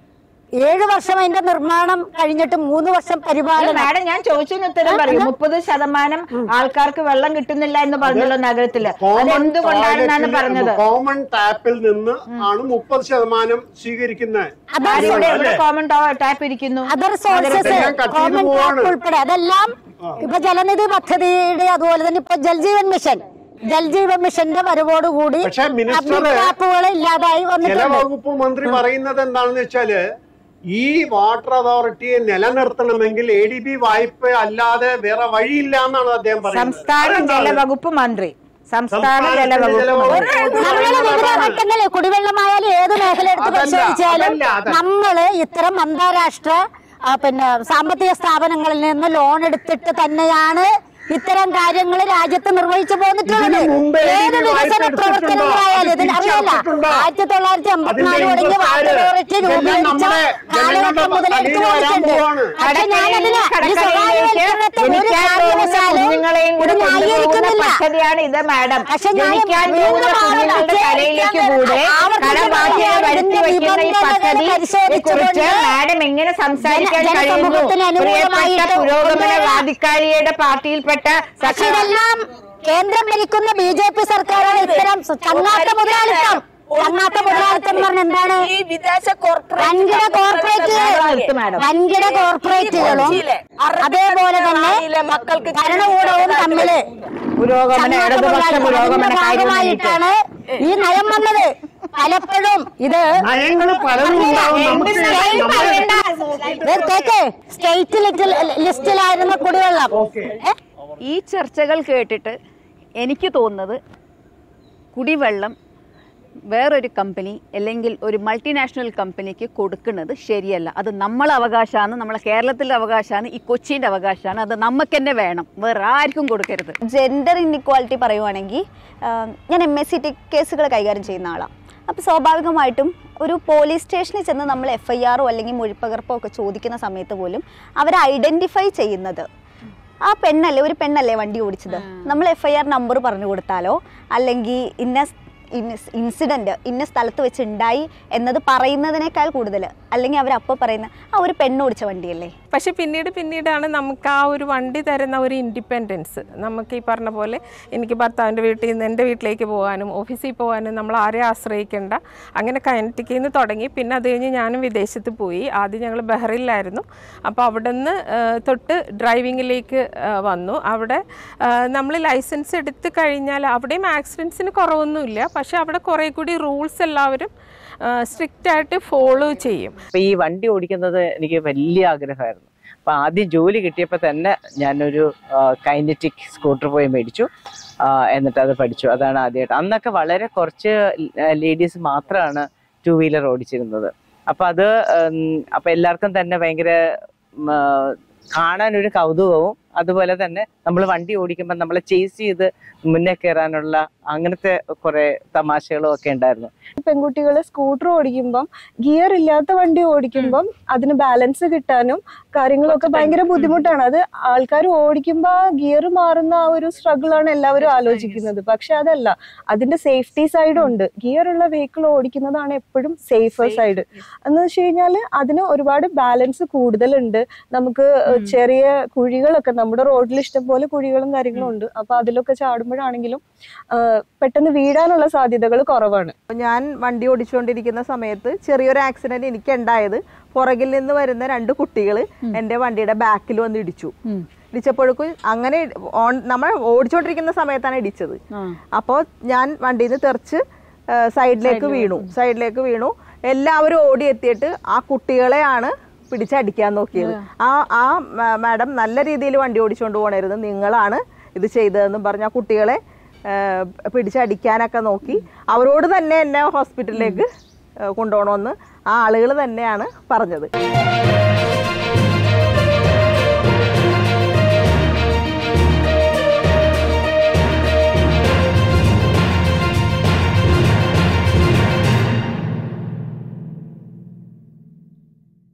ഏഴ് വർഷം അതിന്റെ നിർമ്മാണം കഴിഞ്ഞിട്ട് മൂന്ന് വർഷം അല്ല, പരിപാലനം മാഡം ഞാൻ ചോദിച്ചതിന് ഉത്തരം പറയൂ മുപ്പത് ശതമാനം ആൾക്കാർക്ക് വെള്ളം കിട്ടുന്നില്ല എന്ന് പറഞ്ഞല്ലോ നഗരത്തില് അത് എന്തുകൊണ്ടാണെന്നാണ് പറഞ്ഞത് കോമൺ ടാപ്പിൽ നിന്ന് ആണ് മുപ്പത് ശതമാനം സ്വീകരിക്കുന്നത് അതർ ആരും ഇവിടെ എവിടെ അല്ലേ? കോമൺ ടാപ്പ് ഇരിക്കുന്നു അതർ സോഴ്സസ് ഞാൻ cut ചെയ്ത് കോമൺ പോവാണ്. ടാപ്പ് ഉൾപ്പെടെ അതെല്ലാം ഇപ്പൊ ജലനിധി പദ്ധതിയുടെ അതുപോലെ തന്നെ ഇപ്പൊ ജൽജീവൻ മിഷൻ ജൽജീവൻ മിഷന്റെ വരവോടുകൂടി പക്ഷേ മിനിസ്റ്റർ ടാപ്പുകൾ ഇല്ലാതായി ചില വന്നിട്ടുണ്ട് വകുപ്പ് മന്ത്രി പറയുന്നത് എന്താണെന്ന് വെച്ചാല് ഈ വാട്ടർ അതോറിറ്റിയെ നിലനിർത്തണമെങ്കിൽ എ ഡി ബി വായ്പ അല്ലാതെ വേറെ വഴിയില്ല എന്നാണ് അദ്ദേഹം പറയുന്നത് സംസ്ഥാന അതെന്താണ്? ജലവകുപ്പ് മന്ത്രി സംസ്ഥാന സംസ്ഥാനത്തിന്റെ ജലവകുപ്പ് ജലവകുപ്പ് മന്ത്രി. നമ്മള് വിവിധ ഘട്ടങ്ങളിൽ കുടിവെള്ളമായാലും ഏത് മേഖല എടുത്ത് അതല്ല, പരിശോധിച്ചാലും അതല്ല, അതല്ല. നമ്മള് ഇത്തരം അന്താരാഷ്ട്ര ആ, പിന്നെ സാമ്പത്തിക സ്ഥാപനങ്ങളിൽ നിന്ന് ലോൺ എടുത്തിട്ട് തന്നെയാണ് ഇത്തരം കാര്യങ്ങൾ രാജ്യത്ത് നിർവഹിച്ചു പോന്നിട്ടുള്ളത് ഇതിന് മുമ്പ് ഏത് ഏതെങ്കിലും വായ്പ വികസന എടുത്തിട്ടുണ്ടോ? പ്രവർത്തനങ്ങളായാലും അത് ഇതിന് അറിയില്ല തിരിച്ചടച്ചിട്ടുണ്ടോ? ആയിരത്തി തൊള്ളായിരത്തി അതിന്റെ അമ്പത്തിനാല് തുടങ്ങിയ interest വാട്ടർ ആര്? അതോറിറ്റി ഇതെല്ലാം രൂപീകരിച്ച നമ്മുടെ കാലഘട്ടം മുതൽ ജനങ്ങളുടെ എടുത്തു തലയിൽ വരാൻ പോയിട്ടുണ്ട് പോവാണ്. പക്ഷെ ഞാനതിന് ഈ കടക്കരയിലേക്ക് സ്വകാര്യവൽക്കരണത്തെ ഒരു ജനിക്കാൻ പോകുന്ന കാരണവശാലും കുഞ്ഞുങ്ങളെയും ഇത് കൂടെ കൊണ്ടുപോകുന്ന ന്യായീകരിക്കുന്നില്ല പദ്ധതിയാണ് ഇത് മാഡം പക്ഷെ ഞാൻ ജനിക്കാൻ വീണ്ടും പോകുന്ന ആവർത്തിച്ച് കുഞ്ഞുങ്ങളുടെ തലയിലേക്ക് കൂടെ ആവർത്തിച്ച് കടബാധ്യത പറയാം. വരുത്തി ഇതിന്റെ വെക്കുന്ന ഈ നിബന്ധനകൾ പദ്ധതിയെ പരിശോധിച്ചുകൊണ്ട് കുറിച്ച് മാഡം എങ്ങനെ സംസാരിക്കാൻ ജന- കഴിയുന്നു ജനസമൂഹത്തിന് പ്രിയപ്പെട്ട അനുകൂലമായിട്ട് പുരോഗമനവാദിക്കാരിയുടെ പാർട്ടിയിൽപ്പെട്ട പക്ഷെ സഖാവ് ഇതെല്ലാം കേന്ദ്രം ഭരിക്കുന്ന ബി ജെ പി സർക്കാരാണ് ഇത്തരം ചങ്ങാത്ത മുതലാളിത്തം ചങ്ങാത്ത മുതലാളിത്തം എന്ന് പറഞ്ഞ എന്താണ് ഈ വിദേശ വൻകിട കോർപ്പറേറ്റുകൾ നിർത്ത് മാഡം. വൻകിട കോർപ്പറേറ്റുകളും അതേപോലെ തന്നെ മക്കൾക്ക് ഭരണകൂടവും തമ്മില് പുരോഗമന ചങ്ങാത്ത ഇടതുപക്ഷ മുതലാളിത്തം പുരോഗമന അതിന്റെ ഭാഗമായിട്ടാണ് ഈ നയം വന്നത് പലപ്പോഴും ഇത് നയങ്ങൾ പലതും ഉണ്ടാവും നമുക്ക് കേക്ക് സ്റ്റേറ്റ് ലിസ്റ്റിലായിരുന്ന കുടിവെള്ളം ഏ? ഈ ചർച്ചകൾ കേട്ടിട്ട് എനിക്ക് തോന്നുന്നത് കുടിവെള്ളം വേറൊരു കമ്പനി അല്ലെങ്കിൽ ഒരു മൾട്ടിനാഷണൽ കമ്പനിക്ക് കൊടുക്കുന്നത് ശരിയല്ല അത് നമ്മളെ അവകാശമാണ് നമ്മളെ കേരളത്തിലെ അവകാശമാണ് ഈ കൊച്ചിൻ്റെ അവകാശമാണ് അത് നമുക്ക് തന്നെ വേണം വേറെ ആർക്കും കൊടുക്കരുത് ജെൻഡർ ഇന്നിക്വാളിറ്റി പറയുവാണെങ്കിൽ ഞാൻ എം എസ് സി ടി കേസുകൾ കൈകാര്യം ചെയ്യുന്ന ആളാണ് അപ്പോൾ സ്വാഭാവികമായിട്ടും ഒരു പോലീസ് സ്റ്റേഷനിൽ ചെന്ന് നമ്മൾ എഫ് ഐ ആറോ അല്ലെങ്കിൽ മൊഴിപ്പകർപ്പോ ഒക്കെ ചോദിക്കുന്ന സമയത്ത് പോലും അവരെ ഐഡൻറ്റിഫൈ ചെയ്യുന്നത് ആ പെണ്ണല്ലേ ഒരു പെണ്ണല്ലേ വണ്ടി ഓടിച്ചത് നമ്മൾ എഫ് ഐ ആർ നമ്പർ പറഞ്ഞു കൊടുത്താലോ അല്ലെങ്കിൽ ഇന്ന ഇൻസിഡൻറ്റ് ഇന്ന സ്ഥലത്ത് വെച്ച് ഉണ്ടായി എന്നത് പറയുന്നതിനേക്കാൾ കൂടുതൽ അല്ലെങ്കിൽ അവരപ്പോൾ പറയുന്ന ആ ഒരു പെണ്ണ് ഓടിച്ച വണ്ടിയല്ലേ പക്ഷെ പിന്നീട് പിന്നീടാണ് നമുക്ക് ആ ഒരു വണ്ടി തരുന്ന ഒരു ഇൻഡിപെൻഡൻസ് നമുക്ക് ഈ പറഞ്ഞ പോലെ എനിക്ക് ഭർത്താവിൻ്റെ വീട്ടിൽ നിന്ന് എൻ്റെ വീട്ടിലേക്ക് പോകാനും ഓഫീസിൽ പോകാനും നമ്മൾ ആരെയും ആശ്രയിക്കേണ്ട അങ്ങനെ കൈനറ്റിക്കിൽ നിന്ന് തുടങ്ങി പിന്നെ അത് കഴിഞ്ഞ് ഞാനും വിദേശത്ത് പോയി ആദ്യം ഞങ്ങൾ ബഹ്റിനിലായിരുന്നു അപ്പോൾ അവിടെ നിന്ന് തൊട്ട് ഡ്രൈവിങ്ങിലേക്ക് ആ, വന്നു അവിടെ നമ്മൾ ലൈസൻസ് എടുത്ത് കഴിഞ്ഞാൽ അവിടെയും ആക്സിഡൻസിന് കുറവൊന്നുമില്ല പക്ഷെ അവിടെ കുറേ കൂടി റൂൾസ് എല്ലാവരും സ്ട്രിക്റ്റ് ആയിട്ട് ഫോളോ ചെയ്യും അപ്പൊ ഈ വണ്ടി ഓടിക്കുന്നത് എനിക്ക് വലിയ ആഗ്രഹമായിരുന്നു അപ്പൊ ആദ്യം ജോലി കിട്ടിയപ്പോൾ തന്നെ ഞാനൊരു കൈനറ്റിക് സ്കൂട്ടർ പോയി മേടിച്ചു ആ, എന്നിട്ട് അത് പഠിച്ചു അതാണ് ആദ്യമായിട്ട് അന്നൊക്കെ വളരെ കുറച്ച് ലേഡീസ് മാത്രമാണ് ടൂ വീലർ ഓടിച്ചിരുന്നത് അപ്പൊ അത് ഉം, അപ്പൊ എല്ലാവർക്കും തന്നെ ഭയങ്കര ഉം, ആ, കാണാനൊരു കൗതുകവും അതുപോലെ തന്നെ നമ്മൾ വണ്ടി ഓടിക്കുമ്പോൾ നമ്മളെ ചേസ് ചെയ്ത് മുന്നേ കയറാനുള്ള അങ്ങനത്തെ കുറെ തമാശകളും ഒക്കെ ഉണ്ടായിരുന്നു പെൺകുട്ടികൾ സ്കൂട്ടർ ഓടിക്കുമ്പം ഗിയർ ഇല്ലാത്ത വണ്ടി ഓടിക്കുമ്പം അതിന് ബാലൻസ് കിട്ടാനും കാര്യങ്ങളൊക്കെ ഭയങ്കര ബുദ്ധിമുട്ടാണ് അത് ആൾക്കാർ ഓടിക്കുമ്പോൾ ആ ഗിയർ മാറുന്ന ആ ഒരു സ്ട്രഗിൾ ആണ് എല്ലാവരും ആലോചിക്കുന്നത് പക്ഷെ അതല്ല അതിന്റെ സേഫ്റ്റി സൈഡും ഉണ്ട് ഗിയർ ഉള്ള വെഹിക്കിൾ ഓടിക്കുന്നതാണ് എപ്പോഴും സേഫർ സൈഡ് എന്ന് വെച്ച് കഴിഞ്ഞാൽ അതിന് ഒരുപാട് ബാലൻസ് കൂടുതലുണ്ട് നമുക്ക് ചെറിയ കുഴികളൊക്കെ നമ്മുടെ റോഡിൽ ഇഷ്ടംപോലെ കുഴികളും കാര്യങ്ങളും ഉണ്ട് അപ്പൊ അതിലൊക്കെ ചാടുമ്പോഴാണെങ്കിലും ആ, പെട്ടെന്ന് വീഴാനുള്ള സാധ്യതകൾ കുറവാണ് ഞാൻ വണ്ടി ഓടിച്ചുകൊണ്ടിരിക്കുന്ന സമയത്ത് ചെറിയൊരു ആക്സിഡന്റ് എനിക്ക് ഉണ്ടായത് പുറകിൽ നിന്ന് വരുന്ന രണ്ട് കുട്ടികൾ എൻ്റെ വണ്ടിയുടെ ബാക്കിൽ വന്ന് ഇടിച്ചു ഇടിച്ചപ്പോഴേക്കും അങ്ങനെ ഓൺ നമ്മൾ ഓടിച്ചുകൊണ്ടിരിക്കുന്ന സമയത്താണ് ഇടിച്ചത് അപ്പോൾ ഞാൻ വണ്ടിയിൽ നിന്ന് തെറിച്ച് സൈഡിലേക്ക് വീണു സൈഡിലേക്ക് വീണു എല്ലാവരും ഓടി എത്തിയിട്ട് ആ കുട്ടികളെയാണ് പിടിച്ചടിക്കാൻ നോക്കിയത് ആ ആ മാഡം നല്ല രീതിയിൽ വണ്ടി ഓടിച്ചുകൊണ്ട് പോകണമായിരുന്നു നിങ്ങളാണ് ഇത് ചെയ്തതെന്നും പറഞ്ഞ് ആ കുട്ടികളെ ആ, പിടിച്ചടിക്കാനൊക്കെ നോക്കി അവരോട് തന്നെ എന്നെ ഹോസ്പിറ്റലിലേക്ക് ആ, കൊണ്ടുപോകണമെന്ന് ആ ആളുകൾ തന്നെയാണ് പറഞ്ഞത്